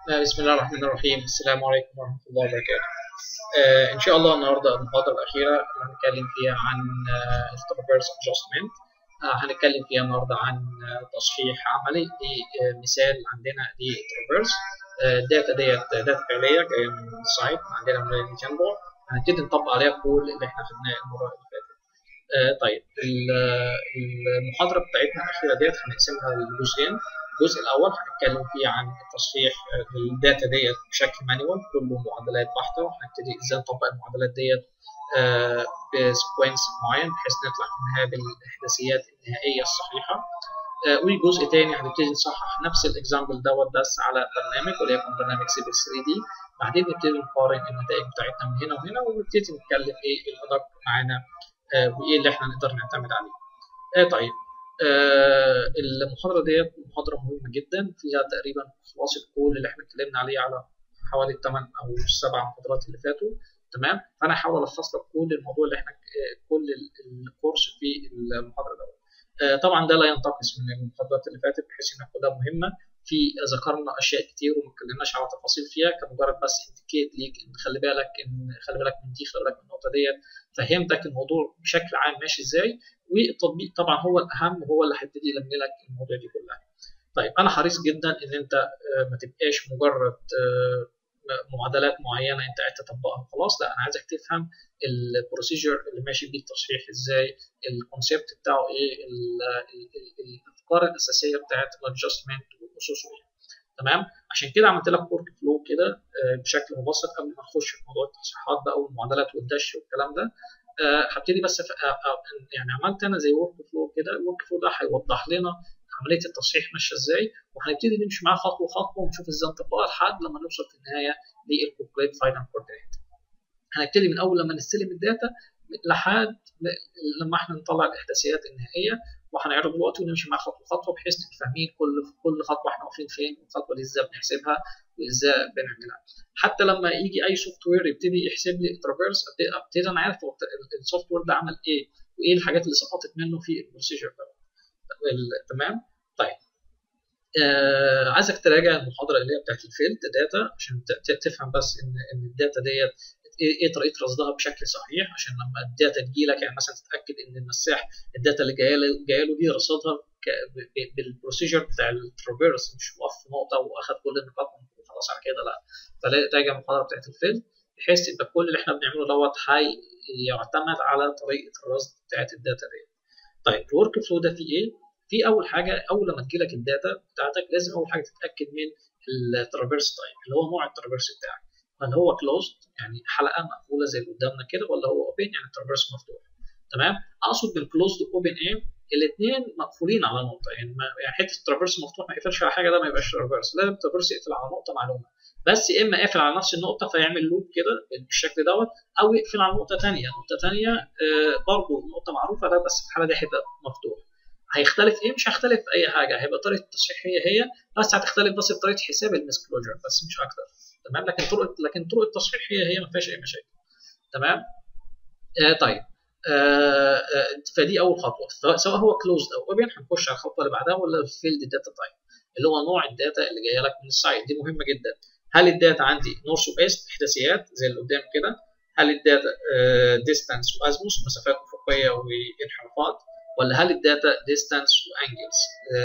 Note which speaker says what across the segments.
Speaker 1: بسم الله الرحمن الرحيم السلام عليكم ورحمة الله وبركاته آه إن شاء الله النهاردة المحاضرة الأخيرة اللي هنتكلم فيها عن الترافيرس uh, adjustment uh, هنتكلم فيها النهاردة عن uh, تصحيح عملي لمثال عندنا للترافيرس الداتا ديت داتا فعلية جاية من السايت عندنا من الجنبور هنبتدي نطبق عليها كل اللي احنا خدناه المرة اللي فاتت طيب المحاضرة بتاعتنا الأخيرة ديت هنقسمها لجزئين الجزء الاول هنتكلم فيه عن التصحيح الداتا ديت بشكل مانيوال كله معادلات بحته وهنبتدي ازاي نطبق المعادلات ديت بسيكونس معين بحيث نطلع في النهايه بالاحداثيات النهائيه الصحيحه والجزء تاني هنبتدي نصحح نفس الاكزامبل دوت بس على برنامج وليكن برنامج سي بي 3 دي بعدين نبتدي نقارن النتائج بتاعتنا من هنا وهنا ونبتدي نتكلم ايه الادق معانا وايه اللي احنا نقدر نعتمد عليه. طيب آه المحاضرة ديت محاضرة مهمة جدا فيها تقريبا خلاصة كل اللي احنا اتكلمنا عليه على حوالي الثمان أو السبع محاضرات اللي فاتوا تمام فأنا هحاول ألخص لك كل الموضوع اللي احنا كل الكورس في المحاضرة دوت آه طبعا ده لا ينتقص من المحاضرات اللي فاتت بحيث انها كلها مهمة في ذكرنا اشياء كتير وما اتكلمناش على تفاصيل فيها كمجرد بس انديكيت ليك ان خلي بالك ان خلي بالك من دي خلي بالك من النقطه ديت فهمتك الموضوع بشكل عام ماشي ازاي والتطبيق طبعا هو الاهم وهو اللي هيبتدي يلم لك المواضيع دي كلها. طيب انا حريص جدا ان انت ما تبقاش مجرد معادلات معينه انت قاعد تطبقها وخلاص لا انا عايزك تفهم البروسيجر اللي ماشي بيه التصحيح ازاي الكونسيبت بتاعه ايه الافكار الاساسيه بتاعت الادجستمنت واسسه ايه تمام عشان كده عملت لك ورك فلو كده بشكل مبسط قبل ما نخش في موضوع التصحيحات بقى والمعادلات والدش والكلام ده هبتدي بس يعني عملت انا زي ورك فلو كده الورك فلو ده هيوضح لنا عمليه التصحيح ماشيه ازاي وهنبتدي نمشي معاه خطوه خطوه ونشوف ازاي نطبقها لحد لما نوصل في النهايه للكوبريت فاينل كوردينيت هنبتدي من اول لما نستلم الداتا لحد لما احنا نطلع الاحداثيات النهائيه وهنعرض دلوقتي ونمشي مع خطوه خطوه بحيث نبقى فاهمين كل كل خطوه احنا واقفين فين والخطوه دي ازاي بنحسبها وازاي بنعملها حتى لما يجي اي سوفت وير يبتدي يحسب لي ترافيرس ابتدي انا عارف السوفت وير ده عمل ايه وايه الحاجات اللي سقطت منه في البروسيجر ده تمام طيب آه عايزك تراجع المحاضره اللي هي بتاعت الفيلد داتا عشان تفهم بس ان ان الداتا ديت ايه طريقه رصدها بشكل صحيح عشان لما الداتا تجي لك يعني مثلا تتاكد ان المساح الداتا اللي جايه له جايه له دي رصدها بالبروسيجر بتاع الترافيرس مش وقف في نقطه واخد كل النقاط وخلاص على كده لا فراجع المحاضره بتاعت الفيلد بحيث يبقى كل اللي احنا بنعمله دوت هيعتمد على طريقه الرصد بتاعت الداتا دي طيب الورك فلو ده فيه ايه؟ في اول حاجه اول لما تجي لك الداتا بتاعتك لازم اول حاجه تتاكد من الترافيرس تايب اللي هو نوع الترافيرس بتاعك هل هو كلوزد يعني حلقه مقفوله زي اللي قدامنا كده ولا هو اوبن يعني الترافيرس مفتوح تمام اقصد بالكلوزد اوبن ايه الاثنين مقفولين على نقطه يعني, ما يعني حته الترافيرس مفتوح ما يقفلش على حاجه ده ما يبقاش ترافيرس لازم الترافيرس يقفل على نقطه معلومه بس يا اما قافل على نفس النقطه فيعمل لوب كده بالشكل دوت او يقفل على نقطه ثانيه نقطه ثانيه آه برضه نقطه معروفه ده بس في الحاله دي هيبقى مفتوح هيختلف ايه مش هيختلف في اي حاجه هيبقى طريقه التصحيح هي هي بس هتختلف بس بطريقه حساب المسكلوجر بس مش اكتر تمام لكن طرق لكن طرق التصحيح هي هي ما فيهاش اي مشاكل تمام آه طيب آه آه فدي اول خطوه سواء هو كلوزد او اوبن هنخش على الخطوه اللي بعدها ولا فيلد داتا تايب اللي هو نوع الداتا اللي جايه لك من السايت دي مهمه جدا هل الداتا عندي نورث وايست احداثيات زي اللي قدام كده هل الداتا ديستانس وازموس مسافات افقيه وانحرافات ولا هل الداتا ديستانس وانجلز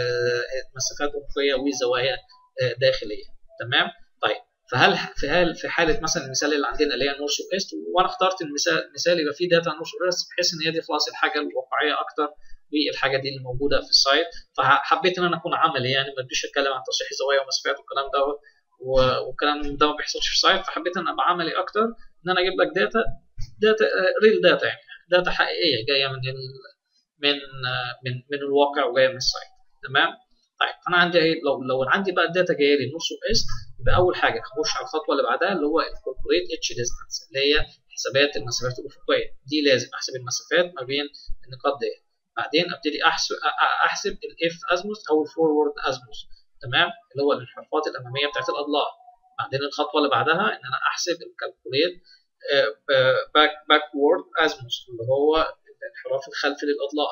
Speaker 1: مسافات افقيه وزوايا داخليه تمام طيب فهل في هل في حاله مثلا المثال اللي عندنا اللي هي نورث وايست وانا اخترت المثال مثال يبقى فيه داتا نورث وايست بحيث ان هي دي خلاص الحاجه الواقعيه اكتر والحاجه دي اللي موجوده في السايت فحبيت ان انا اكون عملي يعني ما بديش اتكلم عن تصحيح زوايا ومسافات والكلام دوت والكلام ده ما بيحصلش في السايت فحبيت ان ابقى عملي اكتر ان انا اجيب لك داتا داتا ريل داتا يعني داتا حقيقيه جايه من ال من من من الواقع وجايه من السايت تمام طيب انا عندي ايه لو لو عندي بقى الداتا جايه لي نص وايست يبقى اول حاجه هخش على الخطوه اللي بعدها اللي هو الكوربوريت اتش ديستانس اللي هي حسابات المسافات الافقيه دي لازم احسب المسافات ما بين النقاط ديت بعدين ابتدي احسب احسب الاف ازموس او الفورورد ازموس تمام اللي هو الانحرافات الاماميه بتاعت الاضلاع بعدين الخطوه اللي بعدها ان انا احسب الكالكوليت باك باكورد ازموس اللي هو الانحراف الخلفي للاضلاع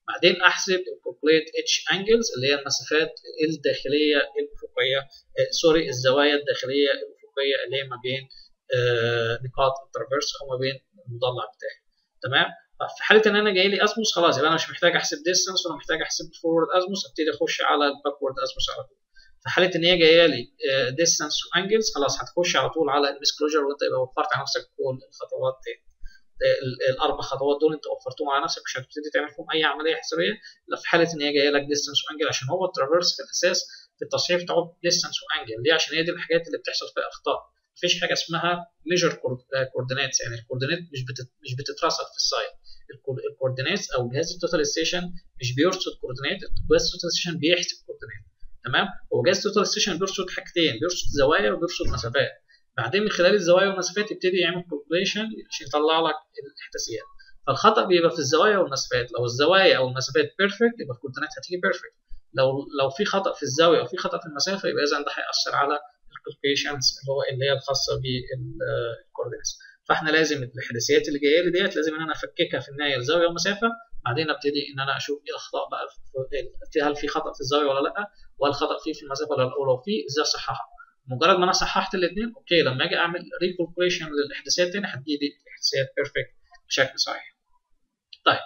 Speaker 1: بعدين احسب الكوبليت اتش انجلز اللي هي المسافات الداخليه الافقيه آه سوري الزوايا الداخليه الافقيه اللي هي ما بين آه نقاط الترافيرس او ما بين المضلع بتاعي تمام في حاله ان انا جاي لي اسموس خلاص يبقى انا مش محتاج احسب ديستانس ولا محتاج احسب فورورد اسموس ابتدي اخش على الباكورد اسموس على طول في حاله ان هي جايه لي ديستانس وانجلز خلاص هتخش على طول على المسكلوجر وانت يبقى وفرت على نفسك كل الخطوات دي الاربع خطوات دول انت وفرتهم على نفسك مش هتبتدي تعمل فيهم اي عمليه حسابيه لا في حاله ان هي جايه لك ديستانس وانجل عشان هو الترافيرس في الاساس في التصحيح بتاعه ديستانس وانجل ليه عشان هي دي الحاجات اللي بتحصل فيها اخطاء مفيش حاجه اسمها ميجر كورديناتس يعني الكوردينات مش بتت مش بتترصد في السايت الكورديناتس او جهاز التوتال ستيشن مش بيرصد كوردينات جهاز التوتال ستيشن بيحسب كوردينات تمام هو جهاز التوتال ستيشن بيرصد حاجتين بيرصد زوايا وبيرصد مسافات بعدين من خلال الزوايا والمسافات يبتدي يعمل كالكوليشن عشان يطلع لك الاحداثيات فالخطا بيبقى في الزوايا والمسافات لو الزوايا او المسافات بيرفكت يبقى الكوردينات هتيجي بيرفكت لو لو في خطا في الزاويه او في خطا في المسافه يبقى اذا ده هياثر على الكالكوليشنز اللي هو اللي هي الخاصه بالكورديناتس فاحنا لازم الاحداثيات اللي جايه لي ديت لازم ان انا افككها في النهايه لزاويه ومسافه بعدين ابتدي ان انا اشوف ايه الاخطاء بقى في هل في خطا في الزاويه ولا لا وهل خطا فيه في المسافه ولا لا ولو في ازاي اصححها مجرد ما انا صححت الاثنين اوكي لما اجي اعمل ريكالكوليشن للاحداثيات تاني هتجيلي الاحداثيات بيرفكت بشكل صحيح. طيب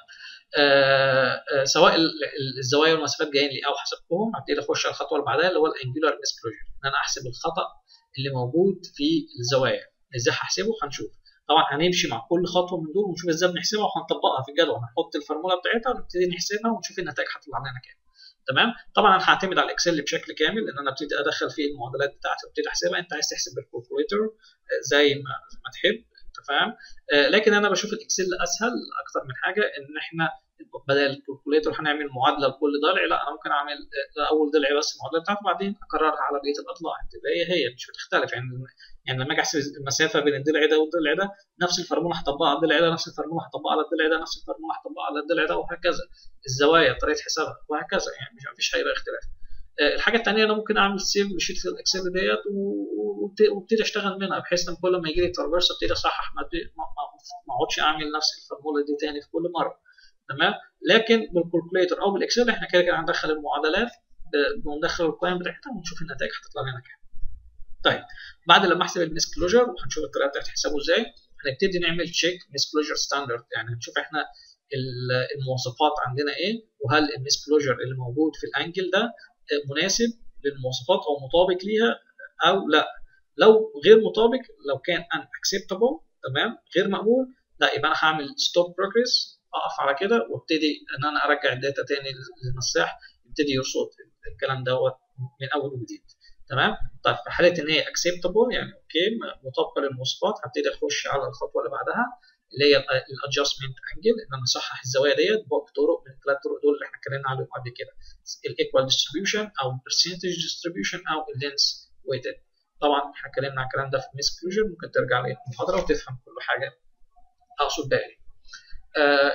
Speaker 1: آه آه سواء الزوايا والمسافات جايين لي او حسبتهم هبتدي اخش على الخطوه اللي بعدها اللي هو الانجولار مسكلوجر ان انا احسب الخطا اللي موجود في الزوايا ازاي هحسبه هنشوف طبعا هنمشي مع كل خطوه من دول ونشوف ازاي بنحسبها وهنطبقها في الجدول هنحط الفورمولا بتاعتها ونبتدي نحسبها ونشوف النتائج هتطلع لنا كام تمام طبعا انا هعتمد على الاكسل بشكل كامل ان انا ابتدي ادخل فيه المعادلات بتاعتي وابتدي احسبها انت عايز تحسب بالكالكوليتر زي ما, ما تحب انت فاهم آه لكن انا بشوف الاكسل اسهل اكتر من حاجه ان احنا بدل الكالكوليتر هنعمل معادله لكل ضلع لا انا ممكن اعمل اول ضلع بس المعادله بتاعته وبعدين اكررها على بقيه الاضلاع تبقى هي هي مش بتختلف يعني يعني لما اجي احسب المسافه بين الضلع ده والضلع ده نفس الفورمولا هطبقها على الضلع ده نفس الفورمولا هطبقها على الضلع ده نفس الفورمولا هطبقها على الضلع ده وهكذا الزوايا طريقه حسابها وهكذا يعني مش مفيش هيبقى اختلاف الحاجه الثانيه انا ممكن اعمل سيف لشيت في الاكسل ديت وابتدي اشتغل منها بحيث ان كل ما يجي لي ترافيرس ابتدي اصحح ما اقعدش اعمل نفس الفورمولا دي تاني في كل مره تمام لكن بالكالكوليتر او بالاكسل احنا كده كده هندخل المعادلات وندخل القيم بتاعتها ونشوف النتائج هتطلع لنا كام طيب بعد لما احسب الميس كلوجر وهنشوف الطريقه بتاعت حسابه ازاي هنبتدي نعمل تشيك ميس كلوجر ستاندرد يعني هنشوف احنا المواصفات عندنا ايه وهل الميس كلوجر اللي موجود في الانجل ده مناسب للمواصفات او مطابق ليها او لا لو غير مطابق لو كان ان اكسبتابل تمام غير مقبول لا يبقى انا هعمل ستوب بروجريس اقف على كده وابتدي ان انا ارجع الداتا تاني للمساح يبتدي يرصد الكلام دوت من اول وجديد تمام طيب في حاله ان هي اكسبتابل يعني اوكي مطابقه للمواصفات هبتدي اخش على الخطوه اللي بعدها اللي هي الادجستمنت انجل ان انا اصحح الزوايا ديت بطرق من الثلاث طرق دول اللي احنا اتكلمنا عليهم قبل كده الايكوال ديستريبيوشن او البرسنتج ديستريبيوشن او اللينس ويتد طبعا احنا اتكلمنا على الكلام ده في الميس كلوجر ممكن ترجع للمحاضره وتفهم كل حاجه اقصد بها ايه آه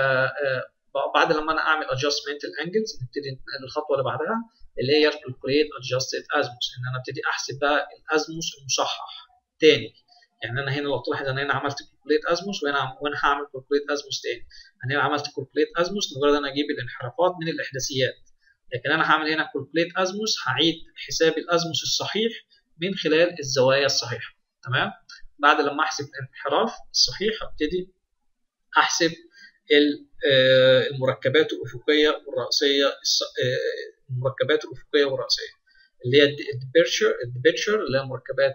Speaker 1: آه بعد لما انا اعمل adjustment الانجلز نبتدي ننقل الخطوه اللي بعدها اللي هي calculate adjusted asmus ان انا ابتدي احسب بقى الازموس المصحح تاني يعني انا هنا لو تلاحظ انا هنا عملت calculate asmus وهنا وانا هعمل calculate asmus تاني انا هنا عملت calculate asmus مجرد انا اجيب الانحرافات من الاحداثيات لكن انا هعمل هنا calculate asmus هعيد حساب الازموس الصحيح من خلال الزوايا الصحيحه تمام بعد لما احسب الانحراف الصحيح هبتدي احسب المركبات الافقيه والراسيه المركبات الافقيه والراسيه اللي هي الديبيتشر الديبيتشر اللي هي المركبات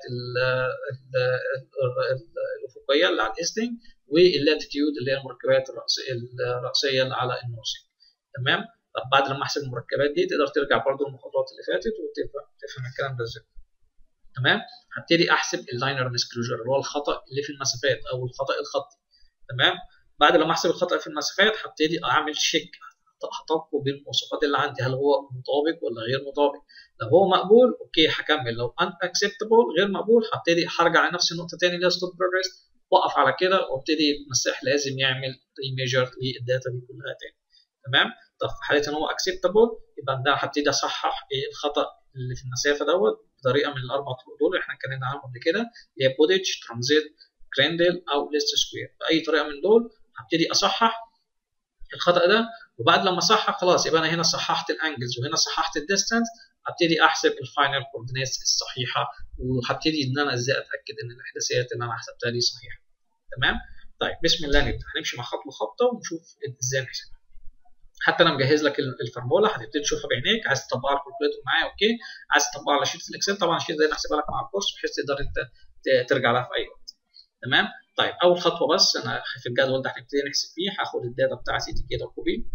Speaker 1: الافقيه اللي على الايستنج واللاتيتيود اللي هي المركبات الراسيه اللي على النورسنج تمام طب بعد لما احسب المركبات دي تقدر ترجع برضو للمحاضرات اللي فاتت وتفهم الكلام ده ازاي تمام هبتدي احسب اللاينر مسكلوجر اللي هو الخطا اللي في المسافات او الخطا الخطي تمام بعد لما احسب الخطا في المسافات هبتدي اعمل تشيك هطبقه بالمواصفات اللي عندي هل هو مطابق ولا غير مطابق لو هو مقبول اوكي هكمل لو ان اكسبتبل غير مقبول هبتدي هرجع لنفس النقطه تاني اللي هي ستوب بروجريس واقف على كده وابتدي المساح لازم يعمل ريميجر للداتا دي كلها تاني تمام طب في حاله ان هو اكسبتبل يبقى ده هبتدي اصحح ايه الخطا اللي في المسافه دوت بطريقه من الاربع طرق دول اللي احنا اتكلمنا عنهم قبل كده اللي هي بودج ترانزيت جراندل او ليست سكوير باي طريقه من دول هبتدي اصحح الخطا ده وبعد لما اصحح خلاص يبقى انا هنا صححت الانجلز وهنا صححت الديستانس ابتدي احسب الفاينل كوردينيتس الصحيحه وهبتدي ان انا ازاي اتاكد ان الاحداثيات اللي انا حسبتها دي صحيحه تمام طيب بسم الله نبدا هنمشي مع خطوه خطوه ونشوف ازاي نحسبها حتى انا مجهز لك الفورمولا هتبتدي تشوفها بعينيك عايز تطبقها على الكالكوليتر معايا اوكي عايز تطبقها على شيت الاكسل طبعا الشيت ده احسبها لك مع الكورس بحيث تقدر انت ترجع لها في اي وقت تمام طيب اول خطوه بس انا في الجدول ده هنبتدي نحسب فيه هاخد الداتا بتاعتي دي كده كوبي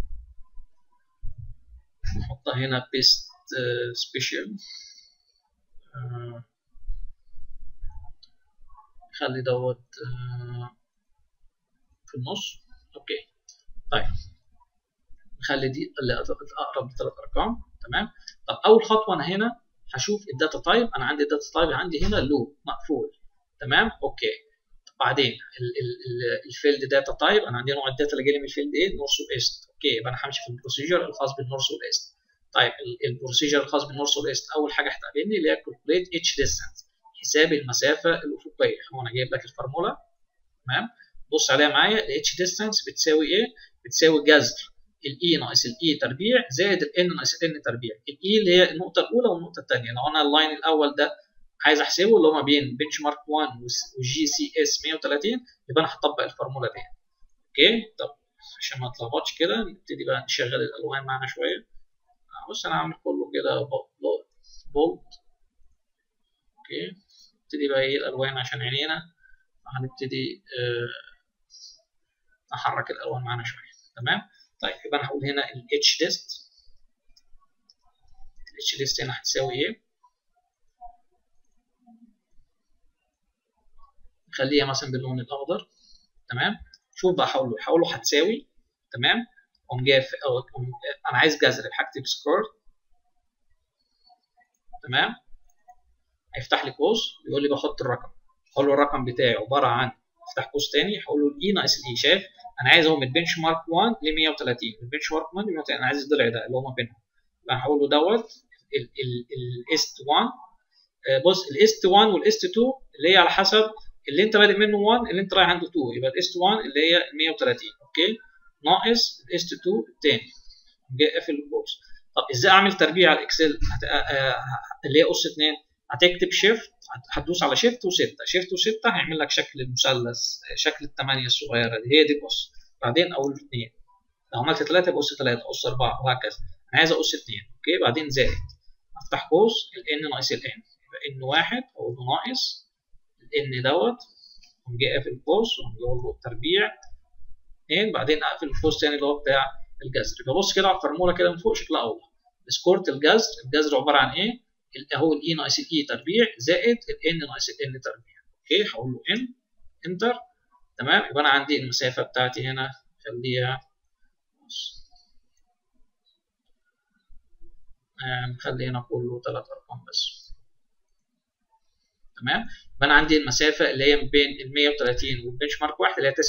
Speaker 1: نحطها هنا بيست سبيشال خلي دوت في النص اوكي طيب نخلي دي اللي اقرب لثلاث ارقام تمام طب اول خطوه انا هنا هشوف الداتا تايب انا عندي الداتا تايب عندي هنا لوب مقفول تمام اوكي بعدين الفيلد داتا تايب انا عندي نوع الداتا اللي جاي لي من الفيلد ايه نورث وايست اوكي يبقى انا همشي في البروسيجر الخاص بالنورث والايست طيب البروسيجر الخاص بالنورث والايست اول حاجه هتقابلني اللي هي كالكوليت اتش ديستانس حساب المسافه الافقيه هو انا جايب لك الفورمولا تمام بص عليها معايا الاتش ديستانس بتساوي ايه بتساوي جذر الاي ناقص الاي تربيع زائد الان ناقص الان تربيع الاي اللي هي النقطه الاولى والنقطه الثانيه لو انا اللاين الاول ده عايز احسبه اللي هو ما بين بنش مارك 1 وجي سي اس 130 يبقى انا هطبق الفورمولا دي اوكي طب عشان ما اتلخبطش كده نبتدي بقى نشغل الالوان معانا شويه بص انا هعمل كله كده بولد اوكي نبتدي بقى ايه الالوان عشان عينينا هنبتدي آه نحرك الالوان معانا شويه تمام طيب يبقى انا هقول هنا ال h list ال h list هنا هتساوي ايه نخليها مثلا باللون الاخضر تمام شوف بقى هقول له هقول له هتساوي تمام قوم جاي او انا عايز جذر هكتب سكور تمام هيفتح لي قوس يقول لي بحط الرقم هقول له الرقم بتاعي عباره عن افتح قوس تاني هقول له الاي ناقص الاي شايف انا عايز اهو من بنش مارك 1 ل 130 من بنش مارك 1 ل 130 انا عايز الضلع ده اللي هو ما بينهم يبقى هقول له دوت الاست 1 بص الاست 1 والاست 2 اللي هي على حسب اللي انت بادئ منه 1 اللي انت رايح عنده 2 يبقى الاست 1 اللي هي 130 اوكي ناقص الاست 2 الثاني جاي قافل القوس طب ازاي اعمل تربيع على الاكسل اللي هي قص 2 هتكتب شيفت هتدوس على شيفت و6 شيفت و6 هيعمل لك شكل المثلث شكل الثمانيه الصغيره دي هي دي القص بعدين اقول 2 لو عملت 3 يبقى قص 3 قص 4 وهكذا انا عايز اقص 2 اوكي بعدين زائد افتح قوس الان ناقص الان يبقى ان 1 اقول له ناقص الان دوت قوم جاي قافل القوس وقوم جاي له تربيع 2 بعدين اقفل القوس تاني اللي هو بتاع الجذر يبقى بص كده على الفورمولا كده من فوق شكلها اوضح سكورت الجذر الجذر عباره عن ايه؟ اهو الاي ناقص الاي تربيع زائد الان ناقص الان تربيع اوكي هقول له ان انتر تمام يبقى انا عندي المسافه بتاعتي هنا خليها نخلي هنا كله ثلاث ارقام بس تمام يبقى انا عندي المسافه اللي هي بين ال 130 والبنش مارك واحد اللي هي 99.231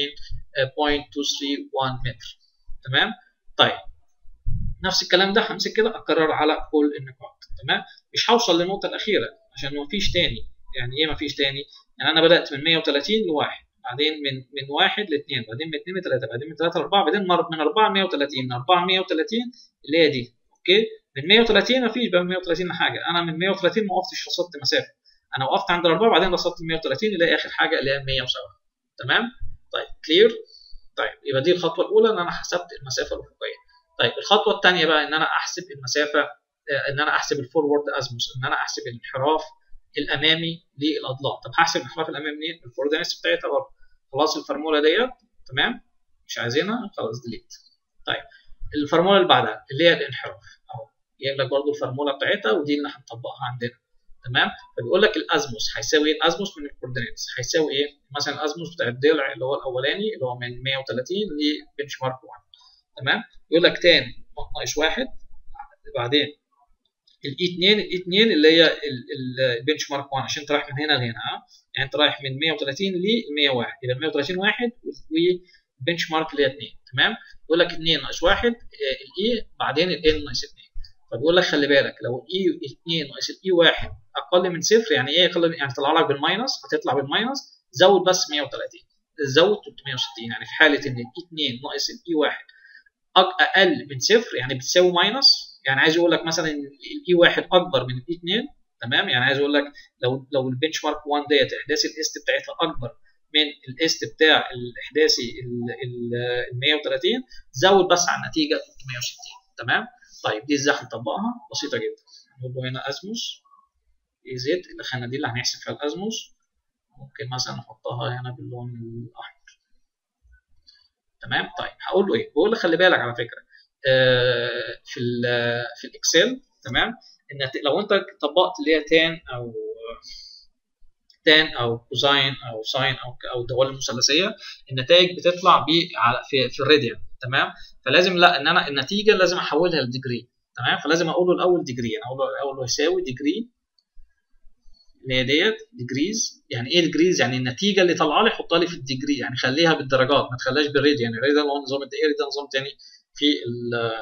Speaker 1: متر تمام طيب نفس الكلام ده همسك كده اكرر على كل النقاط تمام مش هوصل للنقطه الاخيره عشان ما فيش تاني يعني ايه ما فيش تاني يعني انا بدات من 130 لواحد بعدين من من واحد لاثنين بعدين من اثنين لثلاثه بعدين من ثلاثه لاربعه بعدين من اربعه ل 130 من اربعه ل 130 اللي هي دي اوكي من 130 ما فيش بقى من 130 حاجه انا من 130 ما وقفتش رصدت مسافه انا وقفت عند الاربعه بعدين رصدت 130 اللي هي اخر حاجه اللي هي 107 تمام طيب كلير طيب يبقى دي الخطوه الاولى ان انا حسبت المسافه الافقيه طيب الخطوه الثانيه بقى ان انا احسب المسافه ان انا احسب الفورورد ازموس ان انا احسب الانحراف الامامي للاضلاع طب هحسب الانحراف الامامي منين الكوردينيتس بتاعتها برضه خلاص الفورمولا ديت تمام مش عايزينها خلاص ديليت طيب الفورمولا اللي بعدها اللي هي الانحراف اهو جايب لك برضه الفورمولا بتاعتها ودي اللي هنطبقها عندنا تمام فبيقول لك الازموس هيساوي ايه الازموس من الكوردينيتس هيساوي ايه مثلا الازموس بتاع الضلع اللي هو الاولاني اللي هو من 130 لبنش مارك 1 تمام يقول لك تاني ناقص واحد بعدين الاي 2 الاي 2 اللي هي البنش مارك 1 عشان انت رايح من هنا لهنا ها يعني انت رايح من 130 ل 101 يبقى 130 واحد والبنش مارك اللي هي 2 تمام يقول لك 2 ناقص 1 الاي بعدين الان ناقص 2 فبيقول لك خلي بالك لو الاي 2 ناقص الاي 1 اقل من صفر يعني ايه اقل يعني طلع لك بالماينس هتطلع بالماينس زود بس 130 زود 360 يعني في حاله ان الاي 2 ناقص الاي 1 اقل من صفر يعني بتساوي ماينس يعني عايز يقول لك مثلا الاي 1 اكبر من الاي 2 تمام يعني عايز اقول لك لو لو البنش مارك 1 ديت احداث الاست بتاعتها اكبر من الاست بتاع الاحداثي ال 130 زود بس على النتيجه 360 تمام طيب دي ازاي هنطبقها بسيطه جدا نقول له هنا ازموس اي زد الخانه دي اللي هنحسب فيها الازموس ممكن مثلا نحطها هنا باللون الاحمر تمام طيب هقول له ايه بقول له خلي بالك على فكره آه في ال في الاكسل تمام ان لو انت طبقت اللي هي تان او تان او كوزاين او ساين او او الدوال المثلثيه النتائج بتطلع ب في في الراديان تمام فلازم لا ان انا النتيجه لازم احولها لديجري تمام فلازم اقول له الاول ديجري انا اقول له الاول له يساوي ديجري اللي هي ديت ديجريز يعني ايه ديجريز يعني النتيجه اللي طالعه لي حطها لي في الديجري يعني خليها بالدرجات ما تخليهاش بالراديان يعني الراديان هو نظام الدائري ده نظام تاني في ال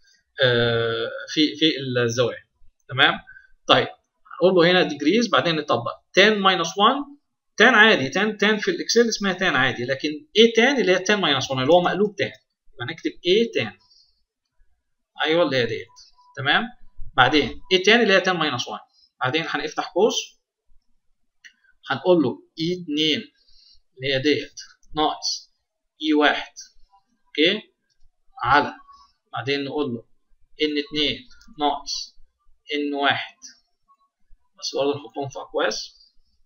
Speaker 1: في في الزوايا تمام طيب اقول له هنا ديجريز بعدين نطبق 10 ماينس 1 10 عادي 10 10 في الاكسل اسمها 10 عادي لكن ايه 10 اللي هي 10 ماينس 1 اللي هو مقلوب 10 يبقى نكتب ايه 10 ايوه اللي هي ديت تمام بعدين ايه 10 اللي هي 10 ماينس 1 بعدين هنفتح قوس هنقول له اي 2 اللي هي ديت ناقص اي 1 اوكي على بعدين نقول له ان 2 ناقص ان 1 بس برضه نحطهم في اقواس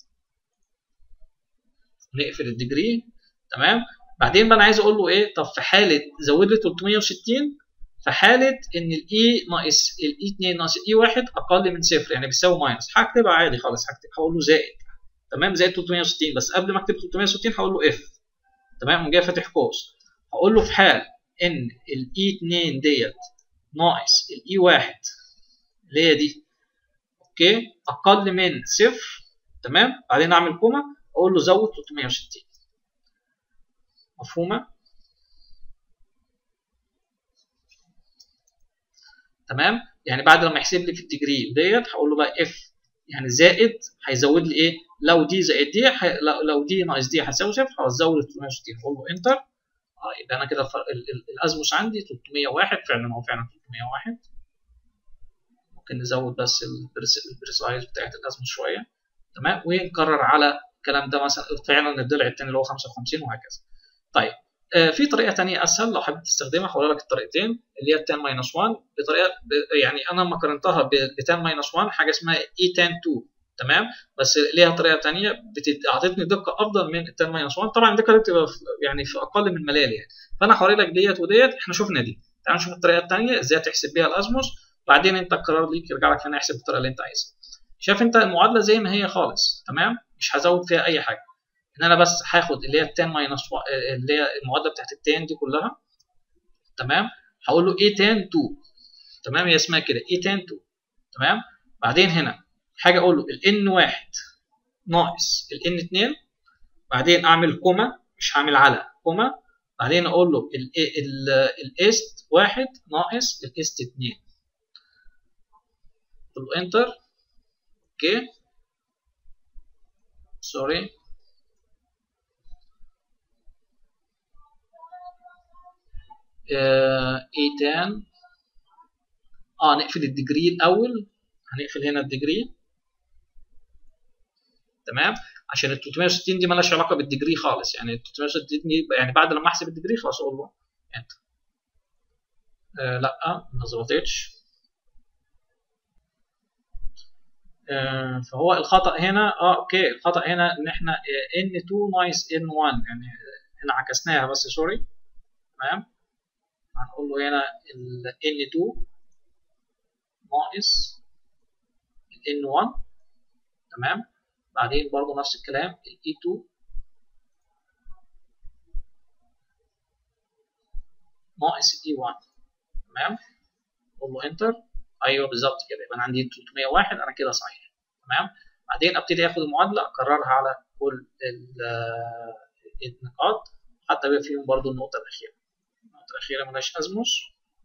Speaker 1: نقفل الديجري تمام بعدين بقى انا عايز اقول له ايه طب في حاله زود لي 360 في حاله ان الاي ناقص الاي 2 ناقص الاي 1 اقل من صفر يعني بيساوي ماينس هكتبها عادي خالص هكتب هقول له زائد تمام زائد 360 بس قبل ما اكتب 360 هقول له اف تمام جاي فاتح قوس هقول له في حال ان الاي 2 ديت ناقص الاي 1 اللي هي دي اوكي اقل من صفر تمام بعدين اعمل كوما اقول له زود 360 مفهومه تمام يعني بعد لما يحسب لي في الديجري ديت هقول له بقى اف يعني زائد هيزود لي ايه لو دي زائد دي حي... لو دي ناقص دي هتساوي صفر هزود 360 اقول له انتر اه يبقى انا كده الازموس عندي 301 فعلا هو فعلا 301 ممكن نزود بس البريسايز بتاعت الازموس شويه تمام ونكرر على الكلام ده مثلا فعلا الضلع الثاني اللي هو 55 وهكذا طيب آه في طريقه ثانيه اسهل لو حابب تستخدمها هقول لك الطريقتين اللي هي 10 ماينس 1 بطريقه ب... يعني انا لما قارنتها ب 10 ماينس 1 حاجه اسمها اي 10 2 تمام بس ليها طريقه ثانيه بتت... اعطتني دقه افضل من 10 ماينس 1 طبعا الدقه دي بتبقى يعني في اقل من ملال يعني فانا هوري لك ديت وديت احنا شفنا دي تعال نشوف الطريقه الثانيه ازاي تحسب بيها الازموس بعدين انت القرار ليك يرجع لك هنا احسب بالطريقه اللي انت عايزها شايف انت المعادله زي ما هي خالص تمام مش هزود فيها اي حاجه ان انا بس هاخد اللي هي 10 ماينس اللي هي المعادله بتاعت التان دي كلها تمام هقول له ايه 10 2 تمام هي اسمها كده ايه 10 2 تمام بعدين هنا حاجه اقول له الان 1 ناقص الان 2 بعدين اعمل كوما مش هعمل على كوما بعدين اقول له الاست 1 ناقص الاست 2 اقول له انتر اوكي سوري اي 10 اه نقفل الديجري الاول هنقفل هنا الديجري تمام عشان ال 360 دي مالهاش علاقه بالديجري خالص يعني ال 360 دي يعني بعد لما احسب الديجري خلاص اقول له انت آه لا ما ظبطتش آه فهو الخطا هنا اه اوكي الخطا هنا ان احنا ان 2 ناقص ان 1 يعني هنا عكسناها بس سوري تمام هنقول له هنا ال N2 ناقص ال N1 تمام بعدين برضو نفس الكلام ال E2 ناقص ال E1 تمام اقول له انتر ايوه بالظبط كده يبقى انا عندي 301 انا كده صحيح تمام بعدين ابتدي اخد المعادله اكررها على كل النقاط حتى يبقى فيهم برضو النقطه الاخيره النقطة الأخيرة ملهاش أزموس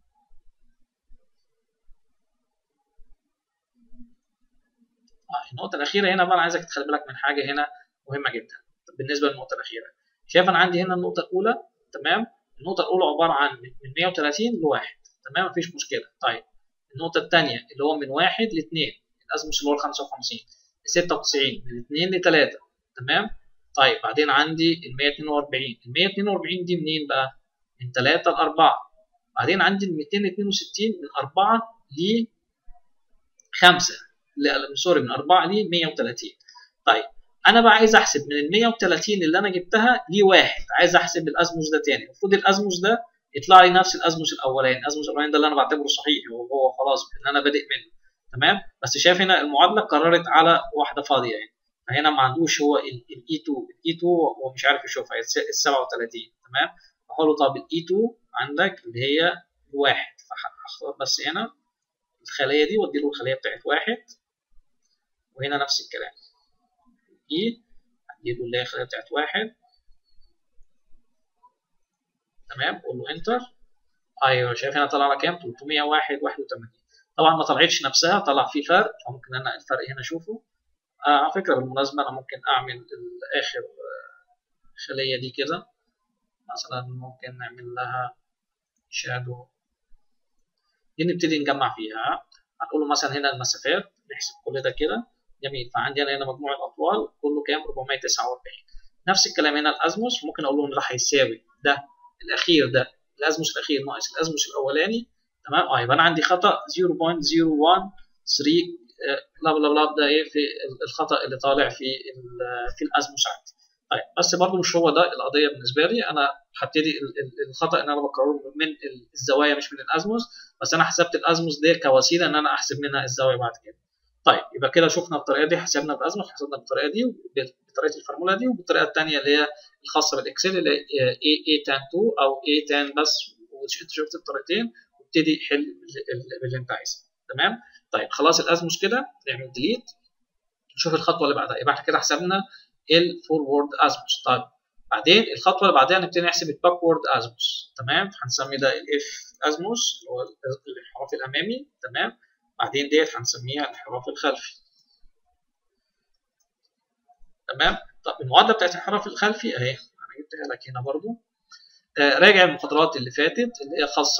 Speaker 1: آه النقطة الأخيرة هنا بقى أنا عايزك تخلي بالك من حاجة هنا مهمة جدا بالنسبة للنقطة الأخيرة شايف أنا عندي هنا النقطة الأولى تمام النقطه الاولى عباره عن من 130 لواحد تمام مفيش مشكله طيب النقطه الثانيه اللي هو من واحد لاثنين الازموس اللي هو ال 55 96 من 2 ل 3 تمام طيب بعدين عندي ال 142 ال 142 دي منين بقى من 3 ل 4 بعدين عندي ال 262 من 4 ل 5 سوري من 4 ل 130 طيب انا بقى عايز احسب من ال 130 اللي انا جبتها لواحد عايز احسب الازموس ده تاني المفروض الازموس ده يطلع لي نفس الازموس الاولاني الازموس الاولاني ده اللي انا بعتبره صحيح وهو خلاص ان انا بادئ منه تمام بس شايف هنا المعادله قررت على واحده فاضيه يعني فهنا ما عندوش هو الاي 2 الاي 2 هو مش عارف يشوفها ال 37 تمام بقول له طب الاي 2 عندك اللي هي واحد فهختار بس هنا الخليه دي وادي له الخليه بتاعت واحد وهنا نفس الكلام اي هدي له اللي هي الخليه بتاعت واحد تمام قول له انتر ايوه شايف هنا طلع لك كام 301 81 طبعا ما طلعتش نفسها طلع في فرق فممكن انا الفرق هنا اشوفه آه على فكره بالمناسبه انا ممكن اعمل اخر خليه دي كده مثلا ممكن نعمل لها شادو دي نبتدي نجمع فيها هنقول له مثلا هنا المسافات نحسب كل ده كده جميل فعندي انا هنا مجموع الاطوال كله كام 449 نفس الكلام هنا الازموس ممكن اقول له ان راح يساوي ده الاخير ده الازموس الاخير ناقص الازموس الاولاني تمام اه يبقى انا عندي خطا 0.013 بلا بلا بلا ده ايه في الخطا اللي طالع في في الازموس عندي طيب بس برضه مش هو ده القضيه بالنسبه لي انا هبتدي الخطا ان انا بكرره من الزوايا مش من الازموس بس انا حسبت الازموس دي كوسيله ان انا احسب منها الزاويه بعد كده طيب يبقى كده شفنا الطريقه دي حسبنا بالازموس حسبنا بالطريقه دي بطريقه الفورمولا دي وبالطريقه الثانيه اللي هي الخاصه بالاكسل اللي هي اي تان 2 او اي تان بس انت شفت الطريقتين وابتدي حل باللي انت عايزه تمام طيب خلاص الازموس كده نعمل ديليت نشوف الخطوه اللي بعدها يبقى احنا كده حسبنا الفورورد ازموس طيب بعدين الخطوه اللي بعدها نبتدي نحسب الباكورد ازموس تمام هنسمي ده الاف ازموس اللي هو الانحراف الامامي تمام بعدين ديت هنسميها الانحراف الخلفي تمام طب المعادله بتاعت الانحراف الخلفي اهي انا جبتها لك هنا برضو آه راجع المحاضرات اللي فاتت اللي هي خاصه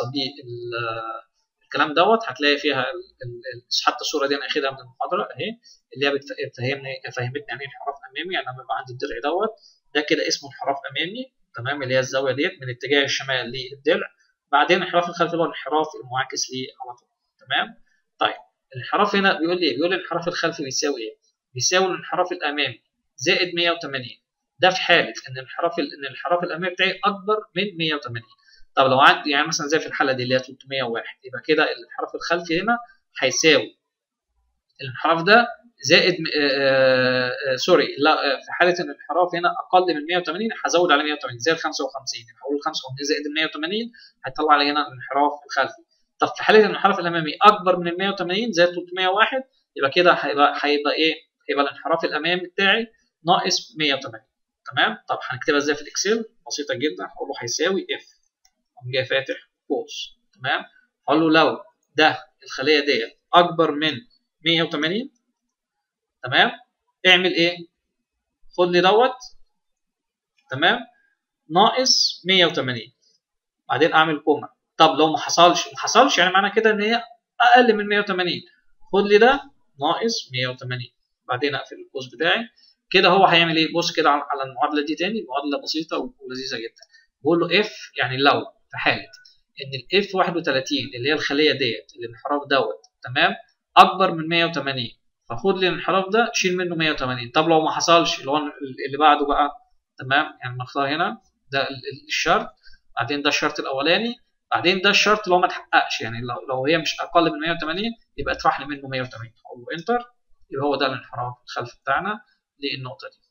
Speaker 1: بالكلام دوت هتلاقي فيها ال ال حتى الصوره دي انا اخدها من المحاضره اهي اللي هي بتفهمني فهمتني يعني ايه انحراف امامي يعني لما يبقى عندي الضلع دوت ده كده اسمه انحراف امامي تمام اللي هي الزاويه ديت من اتجاه الشمال للضلع بعدين الانحراف الخلفي اللي هو الانحراف المعاكس ليه على طول تمام طيب الانحراف هنا بيقول لي بيقول الانحراف الخلفي بيساوي ايه بيساوي الانحراف الامامي زائد 180 ده في حاله ان الانحراف ان الانحراف الامامي بتاعي اكبر من 180 طب لو عندي يعني مثلا زي في الحاله دي اللي هي 301 يبقى كده الانحراف الخلفي هنا هيساوي الانحراف ده زائد آآ آآ سوري لا في حاله ان الانحراف هنا اقل من 180 هزود على 180 زي ال 55 هقول 55 زائد ال 180 هيطلع لي هنا الانحراف الخلفي طب في حاله ان الانحراف الامامي اكبر من ال 180 زائد 301 يبقى كده هيبقى هيبقى ايه؟ هيبقى الانحراف الامامي بتاعي ناقص 180 تمام؟ طب هنكتبها ازاي في الاكسل؟ بسيطه جدا هقول له هيساوي اف اقوم جاي فاتح قوس تمام؟ هقول له لو ده الخليه ديت اكبر من 180 تمام؟ اعمل ايه؟ خد لي دوت تمام؟ ناقص 180 بعدين اعمل كوما طب لو ما حصلش ما حصلش يعني معنى كده ان هي اقل من 180 خد لي ده ناقص 180 بعدين اقفل القوس بتاعي كده هو هيعمل ايه بص كده على المعادله دي تاني معادله بسيطه ولذيذه جدا بقول له اف يعني لو في حاله ان الاف 31 اللي هي الخليه ديت الانحراف دوت تمام اكبر من 180 فخد لي الانحراف ده شيل منه 180 طب لو ما حصلش اللي هو اللي بعده بقى تمام يعني نختار هنا ده الشرط بعدين ده الشرط الاولاني بعدين ده الشرط اللي هو ما اتحققش يعني لو, لو هي مش اقل من 180 يبقى اطرح لي منه 180 اقول له انتر يبقى هو ده الانحراف الخلفي بتاعنا للنقطه دي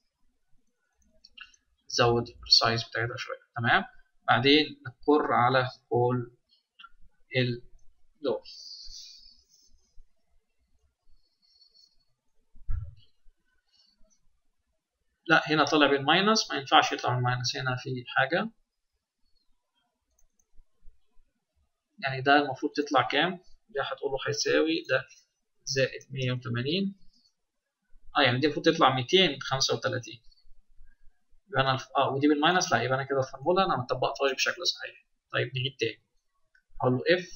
Speaker 1: زود البريسايز بتاعتها شويه تمام بعدين نقر على كل دول لا هنا طلع بالماينس ما ينفعش يطلع بالماينس هنا في حاجه يعني ده المفروض تطلع كام ده هتقوله هيساوي ده زائد 180 اه يعني دي المفروض تطلع 235 يبقى انا الف... اه ودي بالماينس لا يبقى انا كده الفورمولا انا ما طبقتهاش بشكل صحيح طيب نعيد تاني اقول له اف